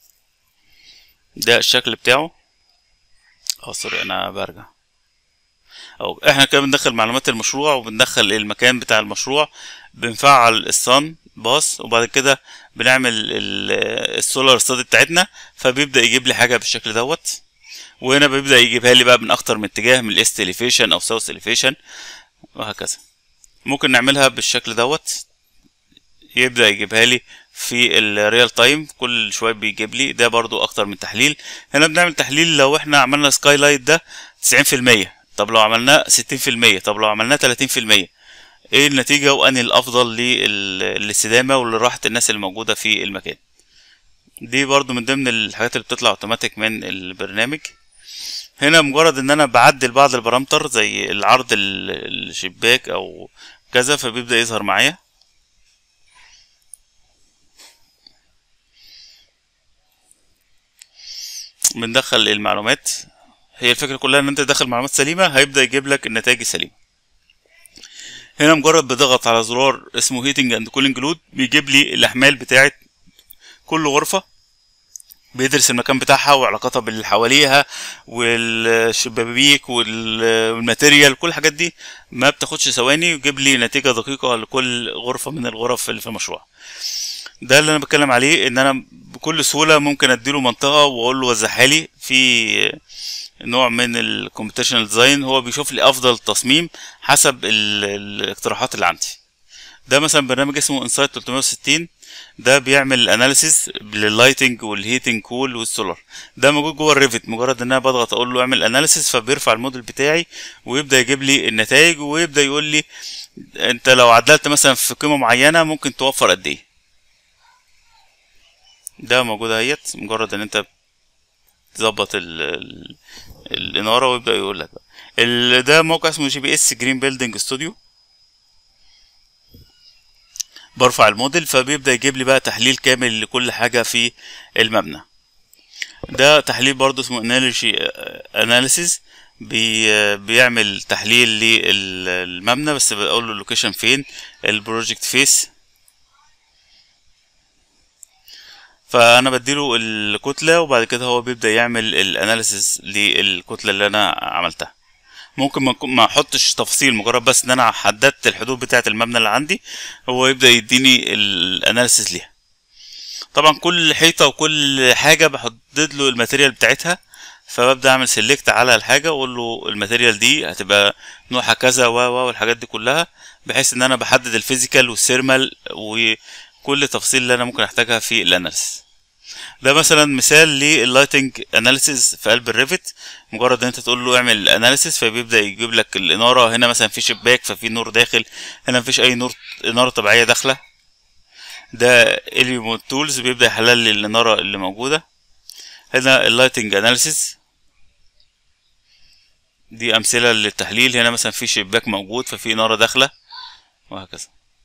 ده الشكل بتاعه اه سوري انا برجع او احنا كده بندخل معلومات المشروع وبندخل المكان بتاع المشروع بنفعل الصن باص وبعد كده بنعمل السولار ستادي بتاعتنا فبيبدا يجيب لي حاجه بالشكل دوت وهنا بيبدا يجيبها لي بقى من اكتر من اتجاه من الايست اليفيشن او ساوث اليفيشن وهكذا ممكن نعملها بالشكل دوت يبدا يجيبها لي في الريال تايم كل شويه بيجيب لي ده برضو اكتر من تحليل هنا بنعمل تحليل لو احنا عملنا سكاي لايت ده 90% طب لو عملناه 60% طب لو عملناه 30% ايه النتيجة وانهي الافضل للاستدامة ولراحة الناس اللي موجودة في المكان دي برضو من ضمن الحاجات اللي بتطلع اوتوماتيك من البرنامج هنا مجرد ان انا بعدل بعض البارامتر زي العرض الشباك او كذا فبيبدأ يظهر معايا بندخل المعلومات هي الفكرة كلها ان انت تدخل معلومات سليمة هيبدأ يجيب لك النتائج السليمة هنا مجرد بضغط على زرار اسمه هيتنج اند كولينج لود بيجيب لي الاحمال بتاعت كل غرفة بيدرس المكان بتاعها وعلاقتها باللي حواليها والشبابيك والماتيريال كل الحاجات دي ما بتاخدش ثواني ويجيب لي نتيجة دقيقة لكل غرفة من الغرف اللي في المشروع ده اللي انا بتكلم عليه ان انا بكل سهولة ممكن اديله منطقة واقول له وزعها لي في نوع من الكومبيتيشنال ديزاين هو بيشوف لي افضل تصميم حسب الاقتراحات اللي عندي ده مثلا برنامج اسمه انسايت 360 ده بيعمل اناليسيس لللايتنج والهيتنج كول والسولار ده موجود جوه الريفت مجرد ان انا بضغط اقول له اعمل اناليسيس فبيرفع الموديل بتاعي ويبدا يجيب لي النتائج ويبدا يقول لي انت لو عدلت مثلا في قيمه معينه ممكن توفر قد ايه ده موجود اهيت مجرد ان انت تظبط الاناره ويبدا يقول لك ده موقع اسمه جي بي اس جرين بيلدينج ستوديو برفع الموديل فبيبدا يجيب لي بقى تحليل كامل لكل حاجه في المبنى ده تحليل برضه اسمه اناليسي اناليسيز بي بيعمل تحليل للمبنى بس بقول له اللوكيشن فين البروجكت فيس فانا بديله الكتله وبعد كده هو بيبدا يعمل الاناليسيس للكتله اللي انا عملتها ممكن ما احطش تفاصيل مجرد بس ان انا حددت الحدود بتاعه المبنى اللي عندي هو يبدا يديني الاناليسيس ليها طبعا كل حيطه وكل حاجه بحدد له الماتيريال بتاعتها فببدا اعمل سيلكت على الحاجه واقول له الماتيريال دي هتبقى نوعها كذا و والحاجات دي كلها بحيث ان انا بحدد الفيزيكال والثيرمال وكل التفاصيل اللي انا ممكن احتاجها في الاناليسيس ده مثلا مثال لللايتنج اناليسيز في قلب الريفت مجرد ان انت تقول له اعمل اناليسيز فبيبدا يجيب لك الاناره هنا مثلا في شباك ففي نور داخل هنا مفيش اي نور اناره طبيعيه داخله ده اليوم تولز بيبدا يحلل لي الاناره اللي موجوده هنا اللايتنج اناليسيز دي امثله للتحليل هنا مثلا في شباك موجود ففي اناره داخله وهكذا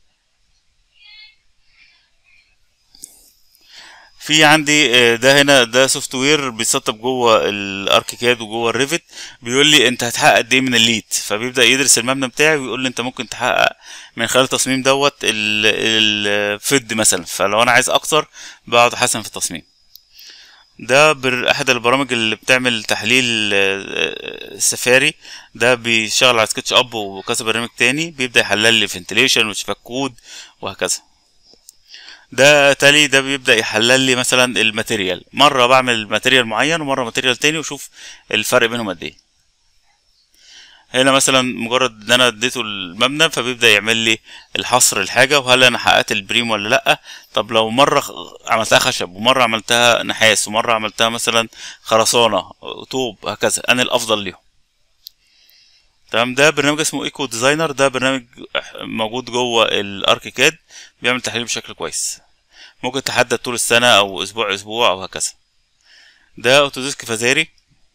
في عندي آه، ده هنا ده سوفت وير بيسطب جوه الاركيكاد وجوه الريفت بيقول لي انت هتحقق قد ايه من الليد فبيبدا يدرس المبنى بتاعي ويقول لي انت ممكن تحقق من خلال التصميم دوت الفد مثلا فلو انا عايز اكتر بقعد احسن في التصميم ده بر احد البرامج اللي بتعمل تحليل آه، سفاري ده بيشتغل على سكتش اب وكذا برنامج تاني بيبدا يحلل لي فنتليشن وشباك كود وهكذا ده تالي ده بيبدا يحلل لي مثلا الماتيريال مره بعمل ماتيريال معين ومره ماتيريال تاني وشوف الفرق بينهم قد ايه هنا مثلا مجرد ان انا اديته المبنى فبيبدا يعمل لي الحصر الحاجه وهل انا حققت البريم ولا لا طب لو مره خ- عملتها خشب ومره عملتها نحاس ومره عملتها مثلا خرسانه طوب هكذا انا الافضل ليهم تمام ده برنامج اسمه ايكو ديزاينر ده برنامج موجود جوه الاركيكاد بيعمل تحليل بشكل كويس ممكن تحدد طول السنه او اسبوع اسبوع او هكذا ده اوتوديسك فازاري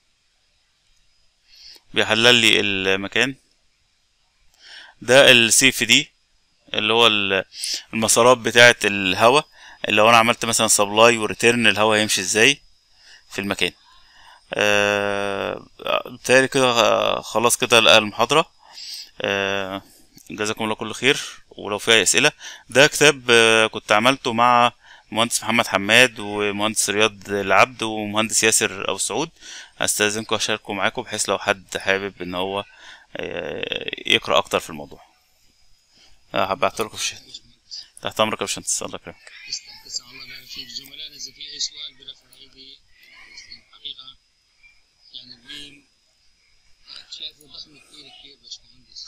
بيحلل لي المكان ده السي اف دي اللي هو ال- المسارات بتاعه الهواء اللي لو انا عملت مثلا سبلاي وريتيرن الهواء هيمشي ازاي في المكان آه، بالتالي كده آه، خلاص كده المحاضرة آه، جزاكم الله كل خير ولو في أي أسئلة ده كتاب آه، كنت عملته مع مهندس محمد حماد ومهندس رياض العبد ومهندس ياسر أو سعود هستأذنكم أشاركه معاكم بحيث لو حد حابب إن هو آه، يقرأ أكتر في الموضوع آه، بعت لكم في الشات تحت أمرك يا باشمهندس الله يكرمك تسلم تسلم الله يبارك فيك زملائنا اذا في اي سؤال برفع ايدي الحقيقه يعني البيم شايفه ضخم كثير كثير باشمهندس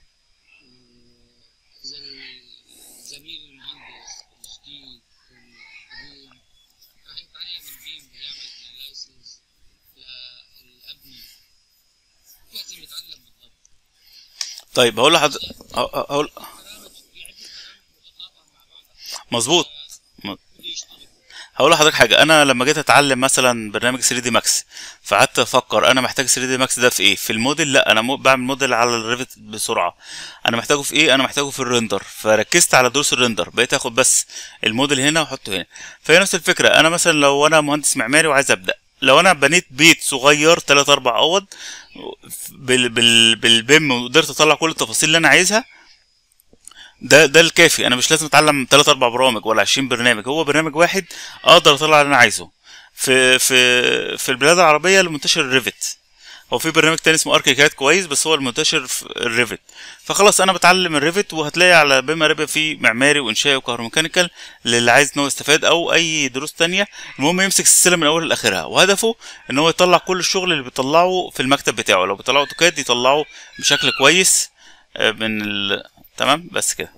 اذا الزميل المهندس الجديد القديم راح يتعلم البيم ويعمل اناليسيس للابني لازم يتعلم بالضبط طيب هقول لحد هقول برامج في عده برامج متقاطعه مع بعضها مظبوط م- ليش طيب هقول لحضرتك حاجه انا لما جيت اتعلم مثلا برنامج 3 دي ماكس فقعدت افكر انا محتاج 3 دي ماكس ده في ايه في الموديل لا انا مو- بعمل موديل على الريفت بسرعه انا محتاجه في ايه انا محتاجه في الريندر فركزت على دروس الريندر بقيت اخد بس الموديل هنا واحطه هنا فهي نفس الفكره انا مثلا لو انا مهندس معماري وعايز ابدا لو انا بنيت بيت صغير 3 4 اوض بال بال بالبيم وقدرت اطلع كل التفاصيل اللي انا عايزها ده ده الكافي انا مش لازم اتعلم 3 4 برامج ولا 20 برنامج هو برنامج واحد اقدر اطلع اللي انا عايزه في في في البلاد العربيه اللي منتشر الريفت هو في برنامج تاني اسمه اركيكاد كويس بس هو المنتشر في الريفت فخلاص انا بتعلم الريفت وهتلاقي على بما ربا في معماري وانشائي وكهروميكانيكال للي عايز ان هو يستفاد او اي دروس تانية المهم يمسك السلسله من اولها لاخرها وهدفه ان هو يطلع كل الشغل اللي بيطلعه في المكتب بتاعه لو بيطلعه اوتوكاد يطلعه بشكل كويس آه، من ال... تمام بس كده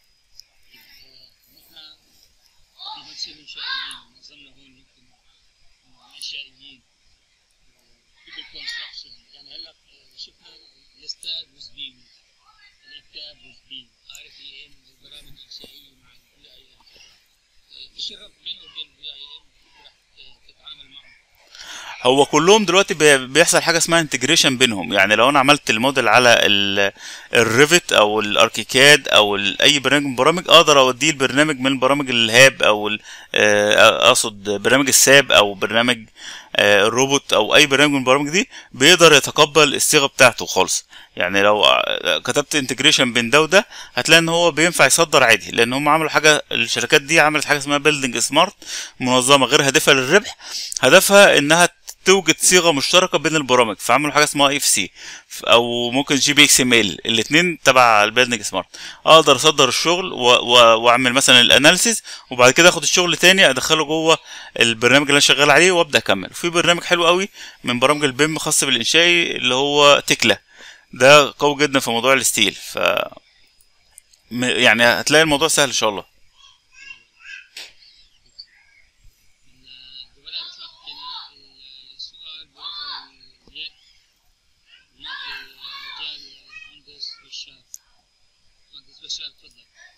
نحن مهندسين انشائيين معظمنا هون يمكن انشائيين كل الكونستراكشن يعني هلا شفنا الاستاد وزبيم الكتاب وزبيم ار اف اي ام البرامج الانشائيه مع البي اي ام ايش الربط بينه وبين البي اي ام رح تتعامل معه هو كلهم دلوقتي بي- بيحصل حاجه اسمها انتجريشن بينهم يعني لو انا عملت الموديل على ال- الريفت او الاركيكاد او ال- اي برنامج من البرامج اقدر اوديه البرنامج من برامج الهاب او ال- آه، اقصد برنامج الساب او برنامج آه، الروبوت او اي برنامج من البرامج دي بيقدر يتقبل الصيغه بتاعته خالص يعني لو آه، كتبت انتجريشن بين ده وده هتلاقي ان هو بينفع يصدر عادي لان هم عملوا حاجه الشركات دي عملت حاجه اسمها بيلدينج سمارت منظمه غير هادفه للربح هدفها انها توجد صيغه مشتركه بين البرامج فعملوا حاجه اسمها اف سي او ممكن جي بي اكس ام ال الاثنين تبع البيلدنج سمارت اقدر اصدر الشغل و- و- واعمل مثلا الاناليسيز وبعد كده اخد الشغل تاني ادخله جوه البرنامج اللي انا شغال عليه وابدا اكمل في برنامج حلو قوي من برامج البيم خاص بالانشائي اللي هو تكلا ده قوي جدا في موضوع الستيل ف م- يعني هتلاقي الموضوع سهل ان شاء الله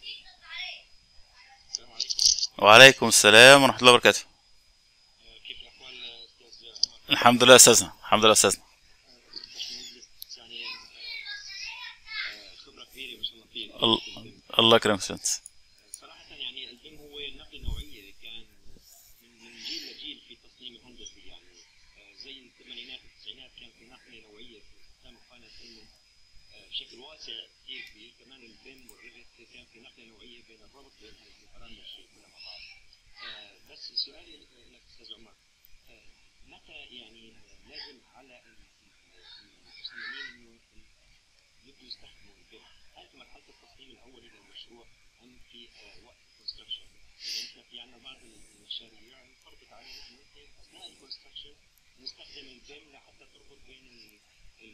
السلام عليكم وعليكم السلام ورحمة الله وبركاته آه، كيف الاحوال استاذ عمر؟ الحمد لله يا أستاذنا الحمد لله يا أستاذنا باشمهندس يعني آه، آه، خبره كبيره ما شاء الله فيك ال- الله يكرمك يا باشمهندس. صراحة يعني البيم هو نقل نوعية كان من من جيل لجيل في التصميم الهندسي يعني آه، زي الثمانينات والتسعينات كان في نقلة نوعية في استخدام خانة علم آه، بشكل واسع كثير كبير كمان البيم والريفت كان في نقلة نوعية بين الربط بين هذه البرامج كلها مع بعض آه، بس سؤالي لك أستاذ عمر آه، متى يعني آه، لازم على ال- ال- المصممين انه يبدوا يستخدموا البيم هل في مرحله التصميم الاولي للمشروع ام في آه، وقت الكونستراكشن؟ انت في عندنا بعض المشاريع فرضت علينا انه إنت اثناء الكونستراكشن نستخدم البيم لحتى تربط بين ال ال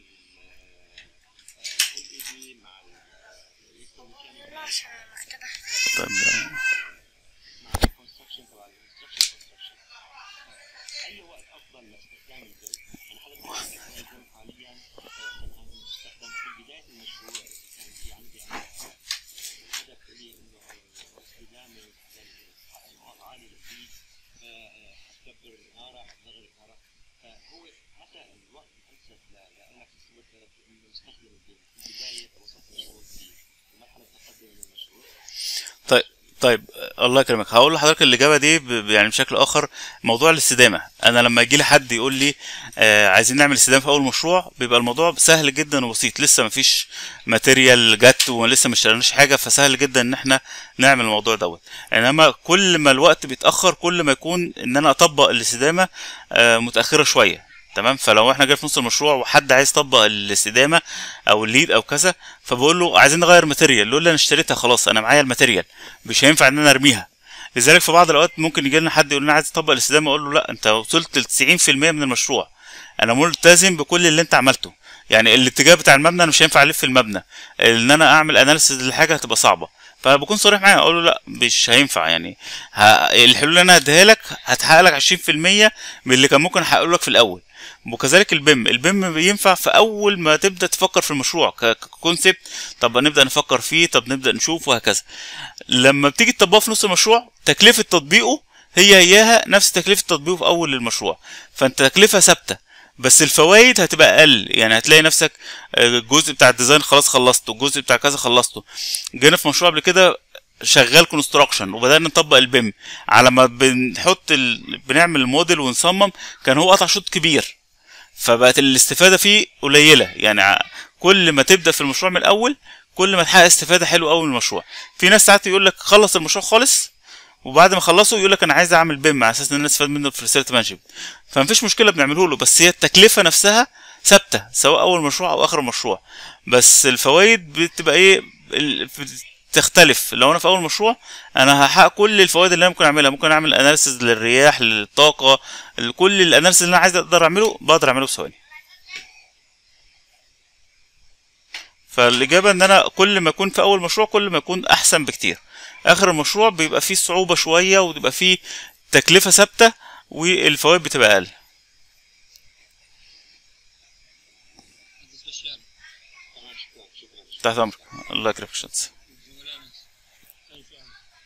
اي دي مع ال الالكتروميكانيكال طيب مع الكونستراكشن تبع الكونستراكشن كونستراكشن اي وقت افضل لاستخدام البيم؟ انا حضرتك عندك البيم حاليا آه، كان مستخدم في بدايه المشروع كان في عندي أنا، آه، هدف لي انه آه، استدامه نقاط عاليه للبيت حتكبر النهاره حتصغر النهاره فهو متى الوقت الانسب ل- لانك تستمر انه نستخدم البيم في بدايه وسط مشروع جديد في مرحله تقدم من المشروع طيب طيب الله يكرمك هقول لحضرتك الاجابه دي ب- ب- يعني بشكل اخر موضوع الاستدامه انا لما يجي لي حد يقول لي آه عايزين نعمل استدامه في اول مشروع بيبقى الموضوع سهل جدا وبسيط لسه ما فيش ماتيريال جت ولسه ما اشتريناش حاجه فسهل جدا ان احنا نعمل الموضوع دوت انما كل ما الوقت بيتاخر كل ما يكون ان انا اطبق الاستدامه آه متاخره شويه تمام فلو احنا جاي في نص المشروع وحد عايز يطبق الاستدامه او الليد او كذا فبقول له عايزين نغير ماتيريال يقول لي انا اشتريتها خلاص انا معايا الماتيريال مش هينفع ان انا ارميها لذلك في بعض الاوقات ممكن يجي لنا حد يقول لنا عايز تطبق الاستدامه اقول له لا انت وصلت ل 90% من المشروع انا ملتزم بكل اللي انت عملته يعني الاتجاه بتاع المبنى انا مش هينفع الف المبنى ان انا اعمل اناليسيز لحاجه هتبقى صعبه فبكون صريح معاه اقول له لا مش هينفع يعني ه... الحلول اللي انا هديها لك هتحقق لك 20% من اللي كان ممكن احققه لك في الاول وكذلك البيم البيم بينفع في اول ما تبدا تفكر في المشروع ك- ككونسبت طب نبدا نفكر فيه طب نبدا نشوف وهكذا لما بتيجي تطبقه في نص المشروع تكلفه تطبيقه هي هياها نفس تكلفه تطبيقه في اول المشروع فانت تكلفه ثابته بس الفوائد هتبقى اقل يعني هتلاقي نفسك آه، الجزء بتاع الديزاين خلاص خلصته الجزء بتاع كذا خلصته جينا في مشروع قبل كده شغال كونستراكشن وبدانا نطبق البيم على ما بنحط ال... بنعمل الموديل ونصمم كان هو قطع شوط كبير فبقت الاستفاده فيه قليله يعني ع- كل ما تبدا في المشروع من الاول كل ما تحقق استفاده حلوه قوي من المشروع في ناس ساعات يقول لك خلص المشروع خالص وبعد ما خلصه يقول لك انا عايز اعمل بيم على اساس ان انا استفاد منه في رساله مانجمنت فمفيش مشكله بنعمله له بس هي التكلفه نفسها ثابته سواء اول مشروع او اخر مشروع بس الفوائد بتبقى ايه ال- تختلف لو انا في اول مشروع انا هحقق كل الفوائد اللي انا ممكن اعملها ممكن اعمل اناليسز للرياح للطاقه ال- كل الاناليسز اللي انا عايز اقدر اعمله بقدر اعمله في ثواني فالاجابه ان انا كل ما يكون في اول مشروع كل ما يكون احسن بكتير اخر المشروع بيبقى فيه صعوبه شويه وبيبقى فيه تكلفه ثابته والفوائد بتبقى اقل مهندس بشار تمام شكرا شكرا تحت امرك الله يكرمك يا شمس. زملائنا كيف يعني؟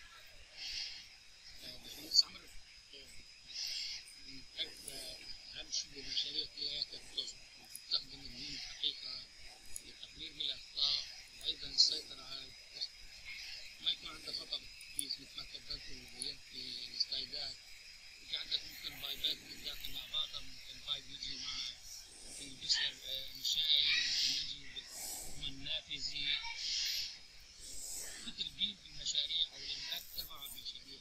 آه، باشمهندس عمرو آه، نعرف آه، اهم شيء بالمشاريع كلها تستخدم البيم حقيقه للتقليل من الاخطاء وايضا السيطره على الكوست. ما يكون عندك خطا في مثل ما تفضلت وبينت في السلايدات في عندك ممكن بايبات بتتداخل مع بعضها ممكن بايب يجي مع ممكن جسر آه، انشائي ممكن يجي من نافذي مثل دي بالمشاريع او الامداد تبع المشاريع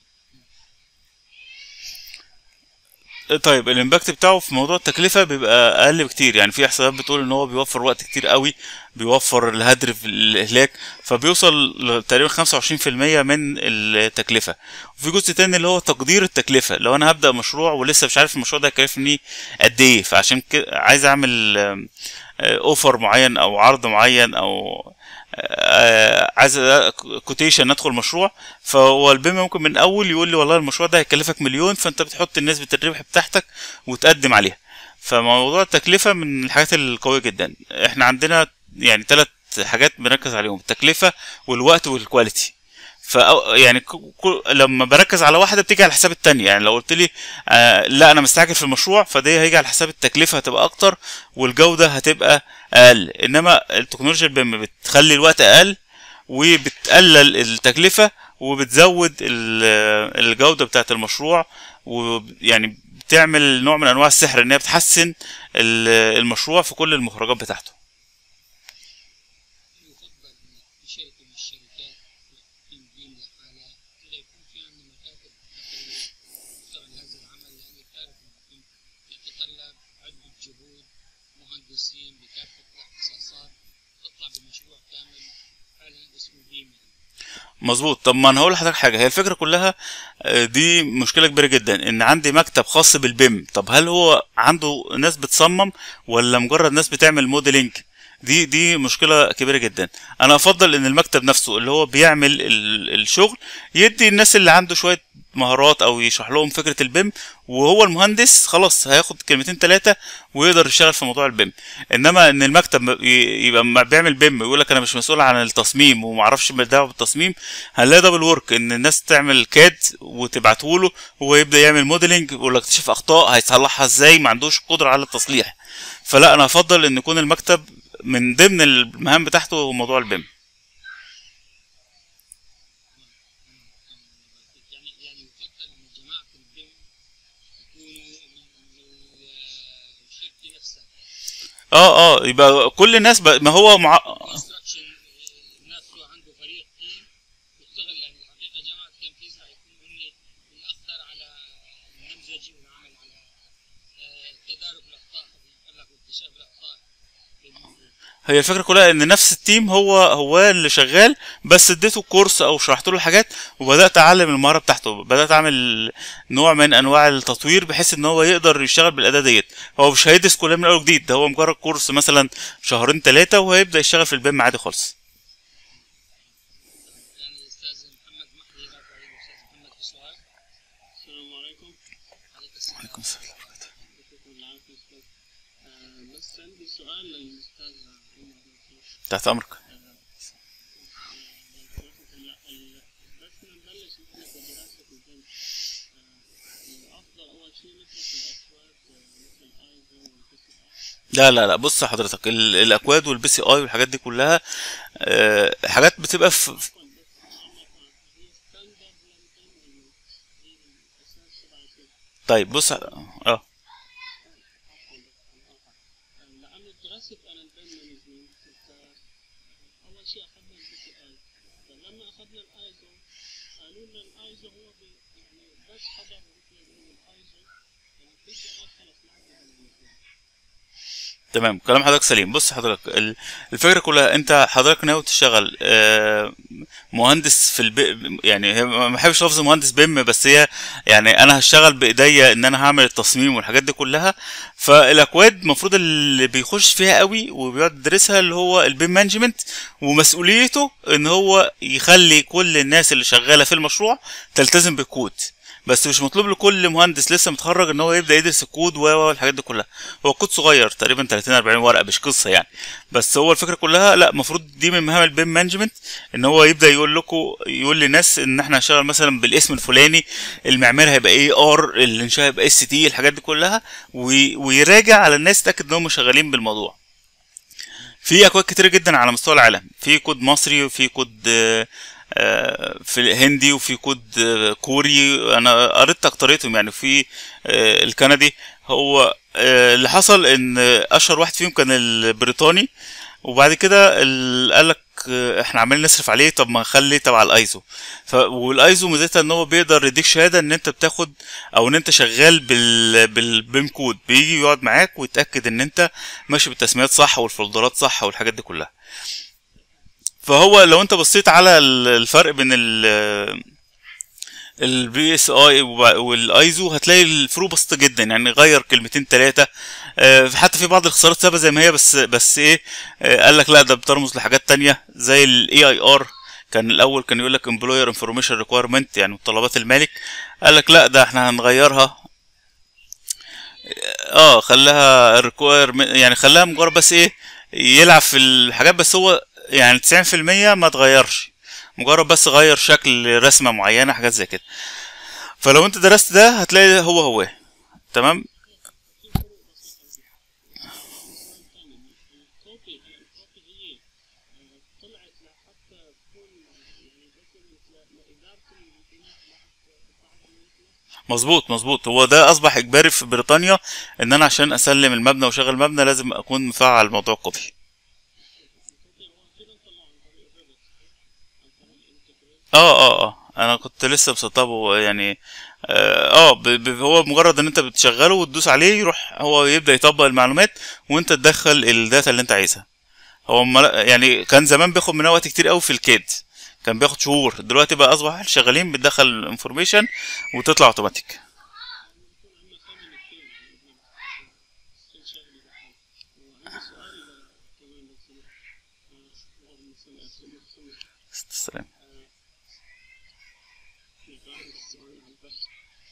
طيب الامباكت بتاعه في موضوع التكلفه بيبقى اقل بكتير يعني في احصائيات بتقول ان هو بيوفر وقت كتير قوي بيوفر الهدر في الاهلاك فبيوصل ل- تقريبا 25% من التكلفه وفي جزء تاني اللي هو تقدير التكلفه لو انا هبدا مشروع ولسه مش عارف المشروع ده هيكلفني قد ايه فعشان كده عايز اعمل اوفر معين او عرض معين او آه، عايز كوتيشن ندخل مشروع فهو البيم ممكن من اول يقول لي والله المشروع ده هيكلفك مليون فانت بتحط نسبه الربح بتاعتك وتقدم عليها فموضوع التكلفه من الحاجات القويه جدا احنا عندنا يعني ثلاث حاجات بنركز عليهم التكلفه والوقت والكواليتي ف يعني ك- ك- لما بركز على واحده بتيجي على حساب التانية يعني لو قلت لي آه لا انا مستعجل في المشروع فدي هيجي على حساب التكلفه هتبقى اكتر والجوده هتبقى اقل انما التكنولوجيا البيم بتخلي الوقت اقل وبتقلل التكلفه وبتزود ال- الجوده بتاعه المشروع ويعني بتعمل نوع من انواع السحر ان هي بتحسن ال- المشروع في كل المخرجات بتاعته يفضل إن في شركة من الشركات في بيم لحالها كده يكون في عندنا مكاتب تشتغل هذا العمل لأن تعرف إن البيم يتطلب عدة جهود مهندسين بكافة الاختصاصات تطلع بمشروع كامل فعلا اسمه بيم يعني. مظبوط طب ما انا هقول لحضرتك حاجه هي الفكره كلها آه، دي مشكله كبيره جدا ان عندي مكتب خاص بالبيم طب هل هو عنده ناس بتصمم ولا مجرد ناس بتعمل موديلنج دي دي مشكله كبيره جدا انا افضل ان المكتب نفسه اللي هو بيعمل ال- الشغل يدي الناس اللي عنده شويه مهارات او يشرح لهم فكره البيم وهو المهندس خلاص هياخد كلمتين ثلاثه ويقدر يشتغل في موضوع البيم انما ان المكتب م- ي- يبقى م- بيعمل بيم ويقول لك انا مش مسؤول عن التصميم وما اعرفش دعوه بالتصميم هنلاقي دبل ورك ان الناس تعمل كاد وتبعته له هو يبدا يعمل موديلنج ولا اكتشف اخطاء هيصلحها ازاي ما عندوش قدره على التصليح فلا انا افضل ان يكون المكتب من ضمن المهام بتاعته هو موضوع البيم يعني يعني يفضل ان جماعه البيم يكونوا من من الشركه نفسها اه اه يبقى كل الناس ب... ما هو مع... كونستراكشن الناس هو عنده فريق تيم يشتغل يعني الحقيقه جماعه التنفيذ راح يكونوا هم الاخطر على النمذجه والعمل على آه، تدارك الاخطاء خلينا نقول لك واكتشاف الاخطاء بالموضوع هي الفكره كلها ان نفس التيم هو هو اللي شغال بس اديته كورس او شرحت له الحاجات وبدات اعلم المهاره بتاعته بدات اعمل نوع من انواع التطوير بحيث ان هو يقدر يشتغل بالاداه ديت هو مش هيدرس كلها من اول وجديد ده هو مجرد كورس مثلا شهرين ثلاثه وهيبدا يشتغل في البيم عادي خالص كان الاستاذ محمد محدي رافع ايده الاستاذ محمد في سؤال السلام عليكم عليك السلام عليكم السلام يعطيكم العافية أستاذ آه، بس عندي سؤال للأستاذ عمر لطيف تحت امرك هلا ال- بس نبلش نحن بدراسة البنك الأفضل أول شيء نترك الأكواد آه، مثل الأيزو والبي سي آر لا لا لا بص حضرتك ال- الاكواد والبي سي اي والحاجات دي كلها آه، حاجات بتبقى في في- عفوا بس عندك هي ستاندرد للبن ولا هي الأساس تبع البن؟ طيب بص اه لأنه درست أنا البن من زمان كنت أول شيء أخذنا البي سي آي فلما أخذنا الأيزو قالوا لنا الأيزو هو بي يعني بس حضر مثل ما بيقولوا الأيزو البي سي آي خلص ما عندنا بالنسبة تمام كلام حضرتك سليم بص حضرتك ال- الفكره كلها انت حضرتك ناوي تشتغل آه، مهندس في الب... يعني هي ما بحبش لفظ مهندس بيم بس هي يعني انا هشتغل بايديا ان انا هعمل التصميم والحاجات دي كلها فالاكواد المفروض اللي بيخش فيها قوي وبيقعد يدرسها اللي هو البيم مانجمنت ومسؤوليته ان هو يخلي كل الناس اللي شغاله في المشروع تلتزم بالكود بس مش مطلوب لكل مهندس لسه متخرج ان هو يبدا يدرس الكود و و الحاجات دي كلها هو كود صغير تقريبا 30 40 ورقه مش قصه يعني بس هو الفكره كلها لا المفروض دي من مهام البيم مانجمنت ان هو يبدا يقول لكم يقول للناس ان احنا هنشتغل مثلا بالاسم الفلاني المعمار هيبقى اي ار الانشاء هيبقى اس تي الحاجات دي كلها وي- ويراجع على الناس تاكد ان هم شغالين بالموضوع في اكواد كتير جدا على مستوى العالم في كود مصري وفي كود آه، آه، في هندي وفي كود آه، كوري انا قريت اكتريتهم يعني في آه، الكندي هو آه، اللي حصل ان اشهر واحد فيهم كان البريطاني وبعد كده ال- قال لك آه، احنا عمالين نصرف عليه طب ما نخلي تبع الايزو ف والايزو ميزتها ان هو بيقدر يديك شهاده ان انت بتاخد او ان انت شغال بال بالبيم كود بيجي يقعد معاك ويتاكد ان انت ماشي بالتسميات صح والفولدرات صح والحاجات دي كلها فهو لو انت بصيت على ال- الفرق بين ال البي اس اي والايزو هتلاقي الفروق بسيطه جدا يعني غير كلمتين ثلاثه حتى في بعض الاختصارات سابه زي ما هي بس بس ايه آه، قال لك لا ده بترمز لحاجات تانية زي الاي اي ار كان الاول كان يقول لك امبلوير انفورميشن ريكويرمنت يعني متطلبات المالك قال لك لا ده احنا هنغيرها اه خلاها ريكوير يعني خلاها مجرد بس ايه يلعب في الحاجات بس هو يعني 90% ما اتغيرش مجرد بس غير شكل رسمه معينه حاجات زي كده فلو انت درست ده هتلاقي هو هو تمام في فروق بسيطة السؤال الثاني الكوبي الكوبي هي آه، طلعت لحتى تكون يعني دوكيمنت لإدارة البناء بعد بعد المنتج مظبوط مظبوط هو ده اصبح اجباري في بريطانيا ان انا عشان اسلم المبنى وشغل المبنى لازم اكون مفعل موضوع الكوبي الكوبي هو كده نطلعه عن طريق الريفت عن طريق الانتجريت اه اه اه انا كنت لسه مسطبه يعني اه آه، ب- ب- هو مجرد ان انت بتشغله وتدوس عليه يروح هو يبدا يطبق المعلومات وانت تدخل الداتا اللي انت عايزها هو مل- يعني كان زمان بياخد مننا وقت كتير قوي في الكيد كان بياخد شهور دلوقتي بقى اصبح شغالين بتدخل الانفورميشن وتطلع اوتوماتيك يكون عندنا فهم كتير يعني كل شغله بحال وعندي سؤال آه، كمان لو سمحت آه، اللهم صل على سيدنا محمد السلام في غالب السؤال عن البحث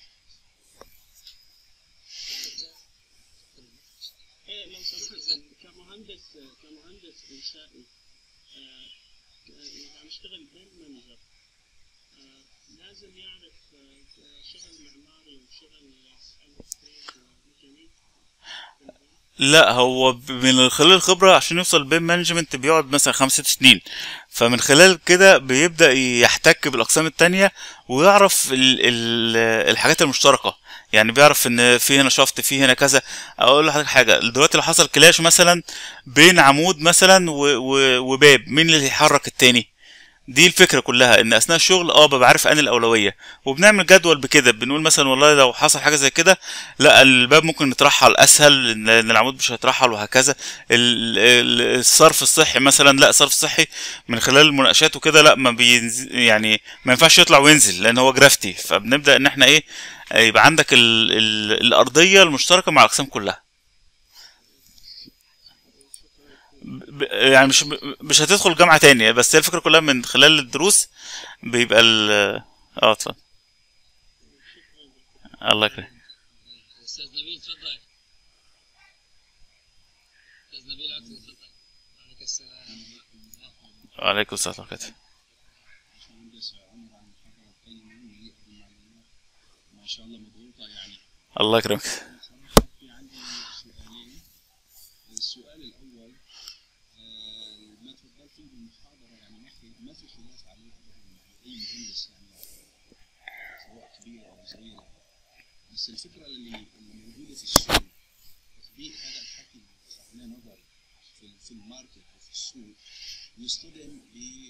ايه لو سمحت كمهندس كمهندس انشائي آه، اذا عم يشتغل بين مانجر آه، لازم يعرف آه، شغل معماري وشغل الكتريك وميكانيك لا هو ب- من خلال الخبرة عشان يوصل بين مانجمنت بيقعد مثلا خمس ست سنين فمن خلال كده بيبدأ يحتك بالأقسام التانية ويعرف ال ال الحاجات المشتركة يعني بيعرف ان في هنا شفط في هنا كذا اقول لحضرتك حاجه دلوقتي لو حصل كلاش مثلا بين عمود مثلا و و وباب مين اللي هيحرك التاني دي الفكره كلها ان اثناء الشغل اه ببقى عارف انا الاولويه وبنعمل جدول بكده بنقول مثلا والله لو حصل حاجه زي كده لا الباب ممكن يترحل اسهل ان إن العمود مش هيترحل وهكذا ال- ال- الصرف الصحي مثلا لا الصرف الصحي من خلال المناقشات وكده لا ما بينزل يعني ما ينفعش يطلع وينزل لان هو جرافتي فبنبدا ان احنا ايه آه، يبقى عندك ال ال الارضيه المشتركه مع الاقسام كلها ب- يعني مش مش هتدخل جامعه تانية بس هي الفكره كلها من خلال الدروس بيبقى ال اه اتفضل الله يكرمك استاذ نبيل تفضل استاذ نبيل عبد تفضل عليك السلام وعليكم السلام ورحمه الله وبركاته مهندس عمر عن المحاضرة القيمة مليئة بالمعلومات ما شاء الله مضغوطة يعني الله يكرمك صراحة في عندي سؤالين السؤال الأول آه، ما تفضلت فيه بالمحاضرة يعني ما في ما في خلاف عليه أبدا مع أي مهندس يعني سواء كبير أو صغير بس الفكرة اللي اللي موجودة في السوق تطبيق هذا الحكي له نظر في في الماركت وفي السوق يصطدم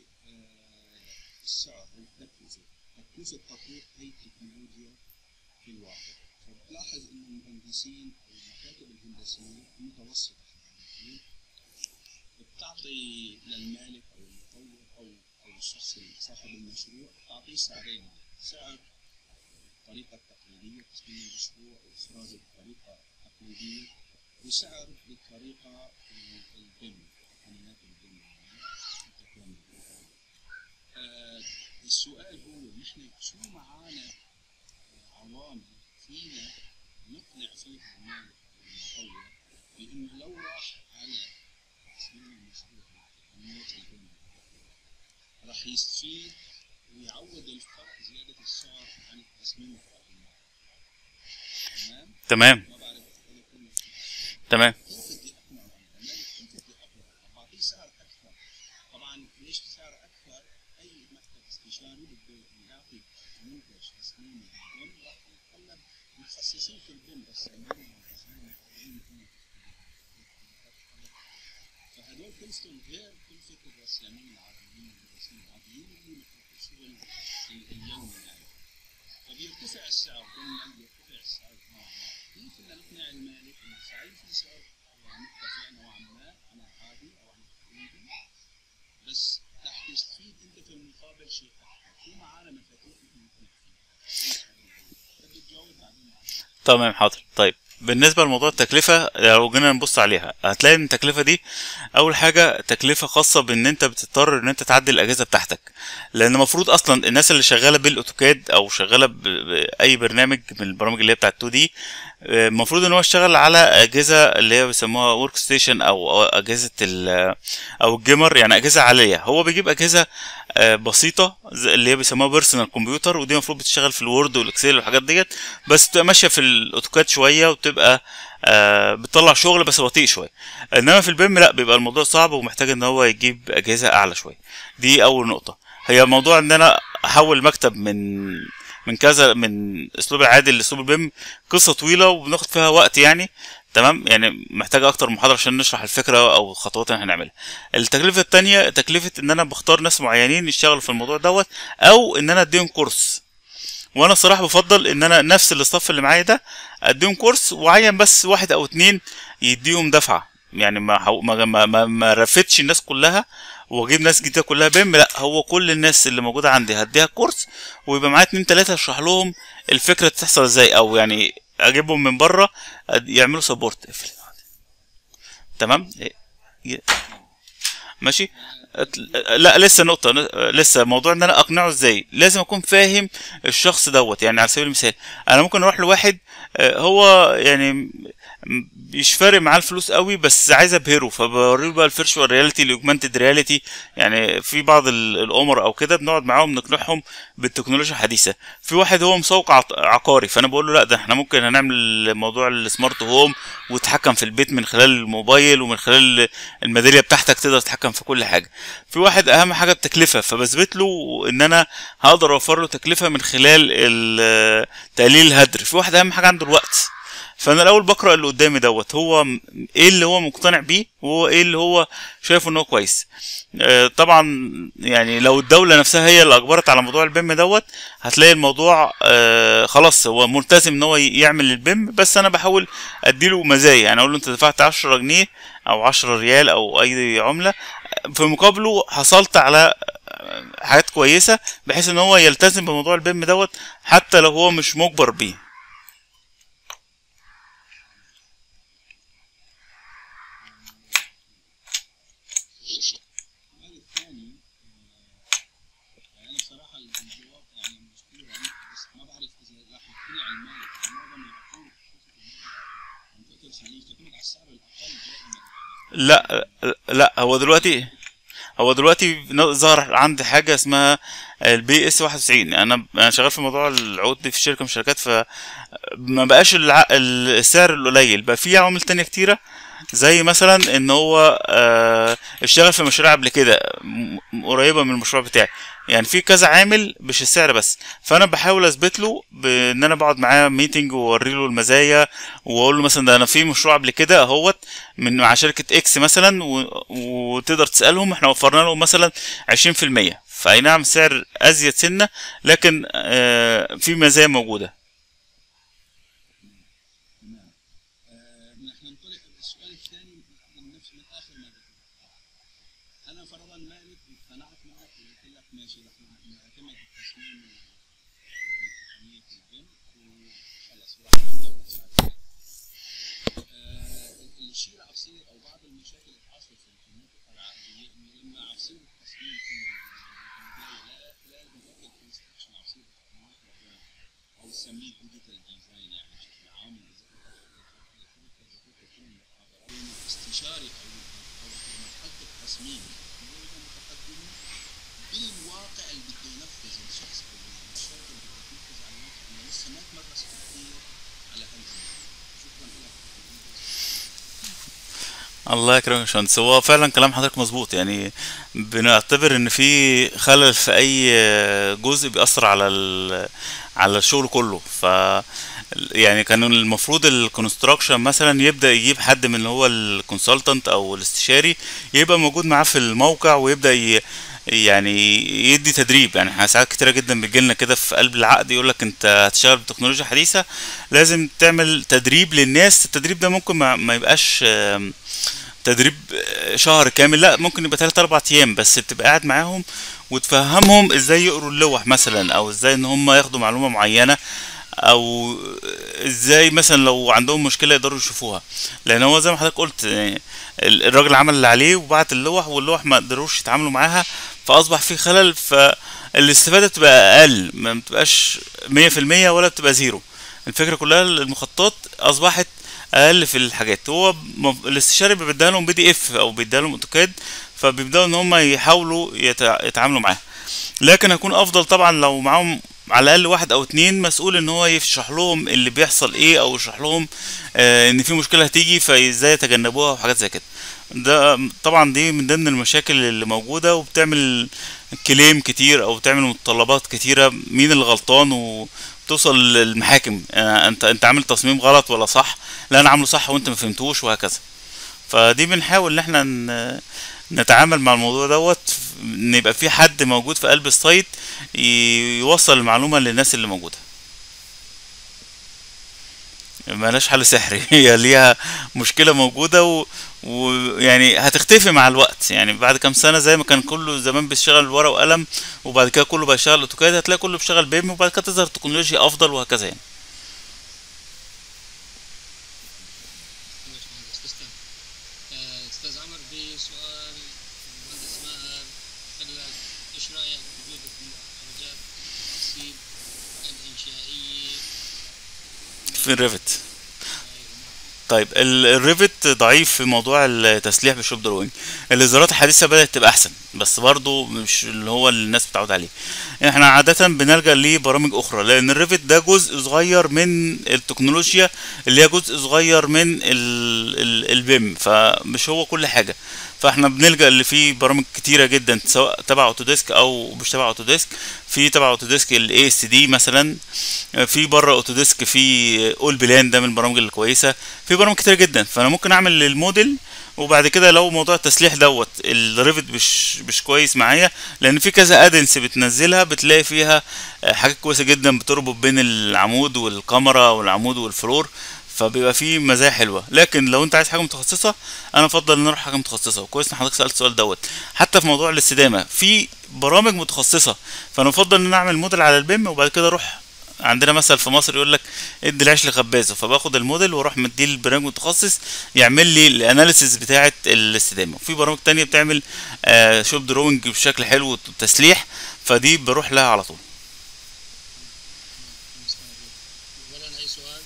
بالسعر والتكلفة تكلفة تطبيق أي تكنولوجيا في الواقع فبتلاحظ إن المهندسين أو المكاتب الهندسية متوسطة يعني بتعطي للمالك أو المطور أو أو الشخص صاحب المشروع تعطيه سعرين سعر الطريقة التقليدية تصميم المشروع وإخراجه بالطريقة التقليدية وسعر بالطريقة البيم تقنيات البيم يعني التكوين آه السؤال هو نحن شو معانا عوامل فينا نقنع فيها المالك أو المطور بأنه لو راح على تصميم المشروع تقنيات البيم راح يستفيد ويعوض الفرق زيادة السعر عن التصميم التقليدي تمام؟ تمام ما بعرف هذا كله تمام كيف بدي اقنعه انا؟ المالك كيف بدي اقنعه؟ بعطيه سعر اكثر. طبعا ليش سعر اكثر؟ اي مكتب استشاري بده يعطي منتج تصميمي بالبن راح يتطلب متخصصين في البن رسامين وتصميم مقاولين فهدول كلفتهم غير كلفة الرسامين العاديين والمهندسين العاديين اللي في الشغل ال- اليومي يعني. فبيرتفع السعر دائما بيرتفع السعر نوعا ما كيف بدنا نقنع المالك انه صحيح في سعر يعني مرتفع نوعا ما عن العادي او عن التقليدي بس رح تستفيد انت في المقابل شيء اكثر في معانا مفاتيح ممكن نقنع فيها بدي تجاوب بعدين تمام حاضر طيب بالنسبة لموضوع التكلفة لو جينا نبص عليها هتلاقي ان التكلفة دي أول حاجة تكلفة خاصة بإن أنت بتضطر إن أنت تعدل الأجهزة بتاعتك لأن المفروض أصلا الناس اللي شغالة بالأوتوكاد أو شغالة ب- بأي برنامج من البرامج اللي هي بتاعت 2 دي المفروض إن هو يشتغل على أجهزة اللي هي بيسموها ورك ستيشن أو أو أجهزة ال أو الجيمر يعني أجهزة عالية هو بيجيب أجهزة آه، بسيطة زي- اللي هي بيسموها بيرسونال كمبيوتر ودي المفروض بتشتغل في الوورد والإكسل والحاجات ديت بس بتبقى ماشية في الأوتوكاد شوية وتبقى آه بتطلع شغل بس بطيء شويه انما في البيم لا بيبقى الموضوع صعب ومحتاج ان هو يجيب اجهزه اعلى شويه دي اول نقطه هي موضوع ان انا احول مكتب من من كذا من اسلوب العادي لاسلوب البيم قصه طويله وبناخد فيها وقت يعني تمام يعني محتاجه اكتر محاضره عشان نشرح الفكره او الخطوات اللي هنعملها التكلفه التانية تكلفه ان انا بختار ناس معينين يشتغلوا في الموضوع دوت او ان انا اديهم كورس وانا الصراحه بفضل ان انا نفس الاستاف اللي معايا ده اديهم كورس وعين بس واحد او اتنين يديهم دفعه يعني ما حو... ما ما, ما, ما رفتش الناس كلها واجيب ناس جديده كلها بيم لا هو كل الناس اللي موجوده عندي هديها كورس ويبقى معايا اتنين تلاته اشرح لهم الفكره تحصل ازاي او يعني اجيبهم من بره أد- يعملوا سبورت تمام ي- ماشي أت- لا لسه نقطة لسه موضوع ان انا اقنعه ازاي لازم اكون فاهم الشخص دوت يعني على سبيل المثال انا ممكن اروح لواحد آه، هو يعني م- مش فارق معاه الفلوس قوي بس عايز ابهره فبوريه بقى الفيرشوال رياليتي الاوجمانتد رياليتي يعني في بعض ال- الامر او كده بنقعد معاهم نقنعهم بالتكنولوجيا الحديثه في واحد هو مسوق عط- عقاري فانا بقول له لا ده احنا ممكن هنعمل موضوع السمارت هوم وتتحكم في البيت من خلال الموبايل ومن خلال الميداليه بتاعتك تقدر تتحكم في كل حاجه في واحد اهم حاجه التكلفه فبثبت له ان انا هقدر اوفر له تكلفه من خلال ال- تقليل الهدر في واحد اهم حاجه عنده الوقت فانا الاول بقرا اللي قدامي دوت هو م- ايه اللي هو مقتنع بيه وهو ايه اللي هو شايفه ان هو كويس آه، طبعا يعني لو الدوله نفسها هي اللي اجبرت على موضوع البيم دوت هتلاقي الموضوع آه، خلاص هو ملتزم ان هو ي- يعمل البيم بس انا بحاول اديله مزايا يعني اقول له انت دفعت 10 جنيه او 10 ريال او اي عمله في مقابله حصلت على آه، حاجات كويسه بحيث ان هو يلتزم بموضوع البيم دوت حتى لو هو مش مجبر بيه السؤال الثاني آه، يعني انا بصراحه الجواب يعني مشكور بس ما بعرف اذا لاحظت طلع المالك معظم العقود عم تقدر يعني تعتمد على السعر الاقل دائما لا لا هو دلوقتي هو دلوقتي ظهر عندي حاجه اسمها البي اس 91 انا انا شغال في موضوع العقود دي في شركه من الشركات فما بقاش الع... السعر القليل بقى في عوامل تانية كتيره زي مثلا ان هو آه، اشتغل في مشاريع قبل كده م- م- قريبه من المشروع بتاعي يعني في كذا عامل مش السعر بس فانا بحاول اثبت له بان انا بقعد معاه ميتنج واوري له المزايا واقول له مثلا ده انا في مشروع قبل كده اهوت من مع شركه اكس مثلا و... وتقدر تسالهم احنا وفرنا لهم مثلا 20% فاي نعم سعر ازيد سنه لكن آه، في مزايا موجوده تمام آه، نحن ننطلق السؤال الثاني من نفس من اخر ما ذكرت انا فرضا مالك اقتنعت معك وقلت لك ماشي نحن نعتمد التصميم التقنيه البيم وخلص وراح نبدا بالتعديل. آه، الشيء اللي عصير او بعض المشاكل اللي حاصله في في المنطقه العربيه انه لما عصير التصميم كله من البدايه لا لا المنطقه الكونستراكشن عصير التصميم او نسميه ديجيتال ديزاين يعني بشكل عام الاستشاري او او محقق التصميم هو متقدم بالواقع اللي بده ينفذ الشخص او الشركه اللي بدها تنفذ على الواقع انه لسه ما تمرس كثير على هالامر شكرا لك الله يكرمك يا باشمهندس هو فعلا كلام حضرتك مظبوط يعني بنعتبر ان في خلل في اي جزء بيأثر على ال... على الشغل كله ف يعني كان المفروض الكونستراكشن مثلا يبدا يجيب حد من اللي هو الكونسلتنت او الاستشاري يبقى موجود معاه في الموقع ويبدا ي... يعني يدي تدريب يعني احنا ساعات كتيره جدا بتجيلنا كده في قلب العقد يقول لك انت هتشتغل بتكنولوجيا حديثه لازم تعمل تدريب للناس التدريب ده ممكن ما, ما يبقاش آم، تدريب آه، شهر كامل لا ممكن يبقى 3 4 ايام بس بتبقى قاعد معاهم وتفهمهم ازاي يقروا اللوح مثلا او ازاي ان هم ياخدوا معلومه معينه او ازاي مثلا لو عندهم مشكله يقدروا يشوفوها لان هو زي ما حضرتك قلت يعني ال- الراجل عمل اللي عليه وبعت اللوح واللوح ما قدروش يتعاملوا معاها فاصبح في خلل فالاستفاده بتبقى اقل ما بتبقاش 100% ولا بتبقى زيرو الفكره كلها المخططات اصبحت اقل في الحاجات هو م- الاستشاري بيديها لهم بي دي اف او بيديها لهم اوتوكاد فبيبداوا ان هم يحاولوا يتع- يتعاملوا معاها لكن هيكون افضل طبعا لو معاهم على الاقل واحد او اتنين مسؤول ان هو يشرح لهم اللي بيحصل ايه او يشرح لهم آه ان في مشكله هتيجي فازاي يتجنبوها وحاجات زي كده ده طبعا دي من ضمن المشاكل اللي موجوده وبتعمل كليم كتير او بتعمل متطلبات كتيره مين اللي غلطان وبتوصل للمحاكم آه انت انت عامل تصميم غلط ولا صح لا انا عامله صح وانت ما فهمتوش وهكذا فدي بنحاول ان احنا ن- نتعامل مع الموضوع دوت ان يبقى في حد موجود في قلب السايت ي- يوصل المعلومة للناس اللي موجودة ملهاش حل سحري هي ليها مشكلة موجودة و... ويعني هتختفي مع الوقت يعني بعد كام سنة زي ما كان كله زمان بيشتغل ورقة وقلم وبعد كده كله بيشتغل اوتوكاد هتلاقي كله بيشتغل بيم وبعد كده تظهر تكنولوجيا افضل وهكذا يعني باشمهندس تسلم آه، استاذ عمر في سؤال المهندس ماهر قال لك ايش رايك بوجود درجات التفاصيل الانشائيه في الريفت طيب ال- الريفت ضعيف في موضوع التسليح بالشوب دروينج الازارات الحديثه بدات تبقى احسن بس برضو مش اللي هو اللي الناس بتعود عليه احنا عاده بنلجا لبرامج اخرى لان الريفت ده جزء صغير من التكنولوجيا اللي هي جزء صغير من ال ال البيم فمش هو كل حاجه فاحنا بنلجا اللي فيه برامج كتيره جدا سواء تبع اوتوديسك او مش تبع اوتوديسك في تبع اوتوديسك الاي اس دي مثلا في بره اوتوديسك في اول بلان ده من البرامج الكويسه في برامج كتير جدا فانا ممكن اعمل الموديل وبعد كده لو موضوع التسليح دوت الريفت مش مش كويس معايا لان في كذا ادنس بتنزلها بتلاقي فيها آه، حاجات كويسه جدا بتربط بين العمود والكاميرا والعمود والفلور فبيبقى فيه مزايا حلوه لكن لو انت عايز حاجه متخصصه انا افضل ان اروح حاجه متخصصه وكويس ان حضرتك سالت السؤال دوت حتى في موضوع الاستدامه في برامج متخصصه فانا افضل ان انا اعمل موديل على البيم وبعد كده اروح عندنا مثل في مصر يقول لك ادي العيش لخبازه فباخد الموديل واروح مديه للبرنامج متخصص يعمل لي الاناليسيس بتاعه الاستدامه في برامج تانية بتعمل آه شوب دروينج بشكل حلو وتسليح فدي بروح لها على طول ولا اي سؤال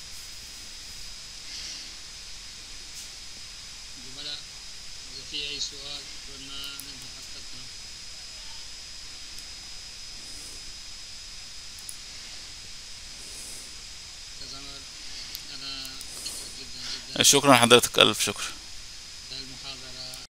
زملاء اذا في اي سؤال قبل ما ننهي حلقتنا استاذ عمر انا اشكرك جدا جدا شكرا لحضرتك الف شكر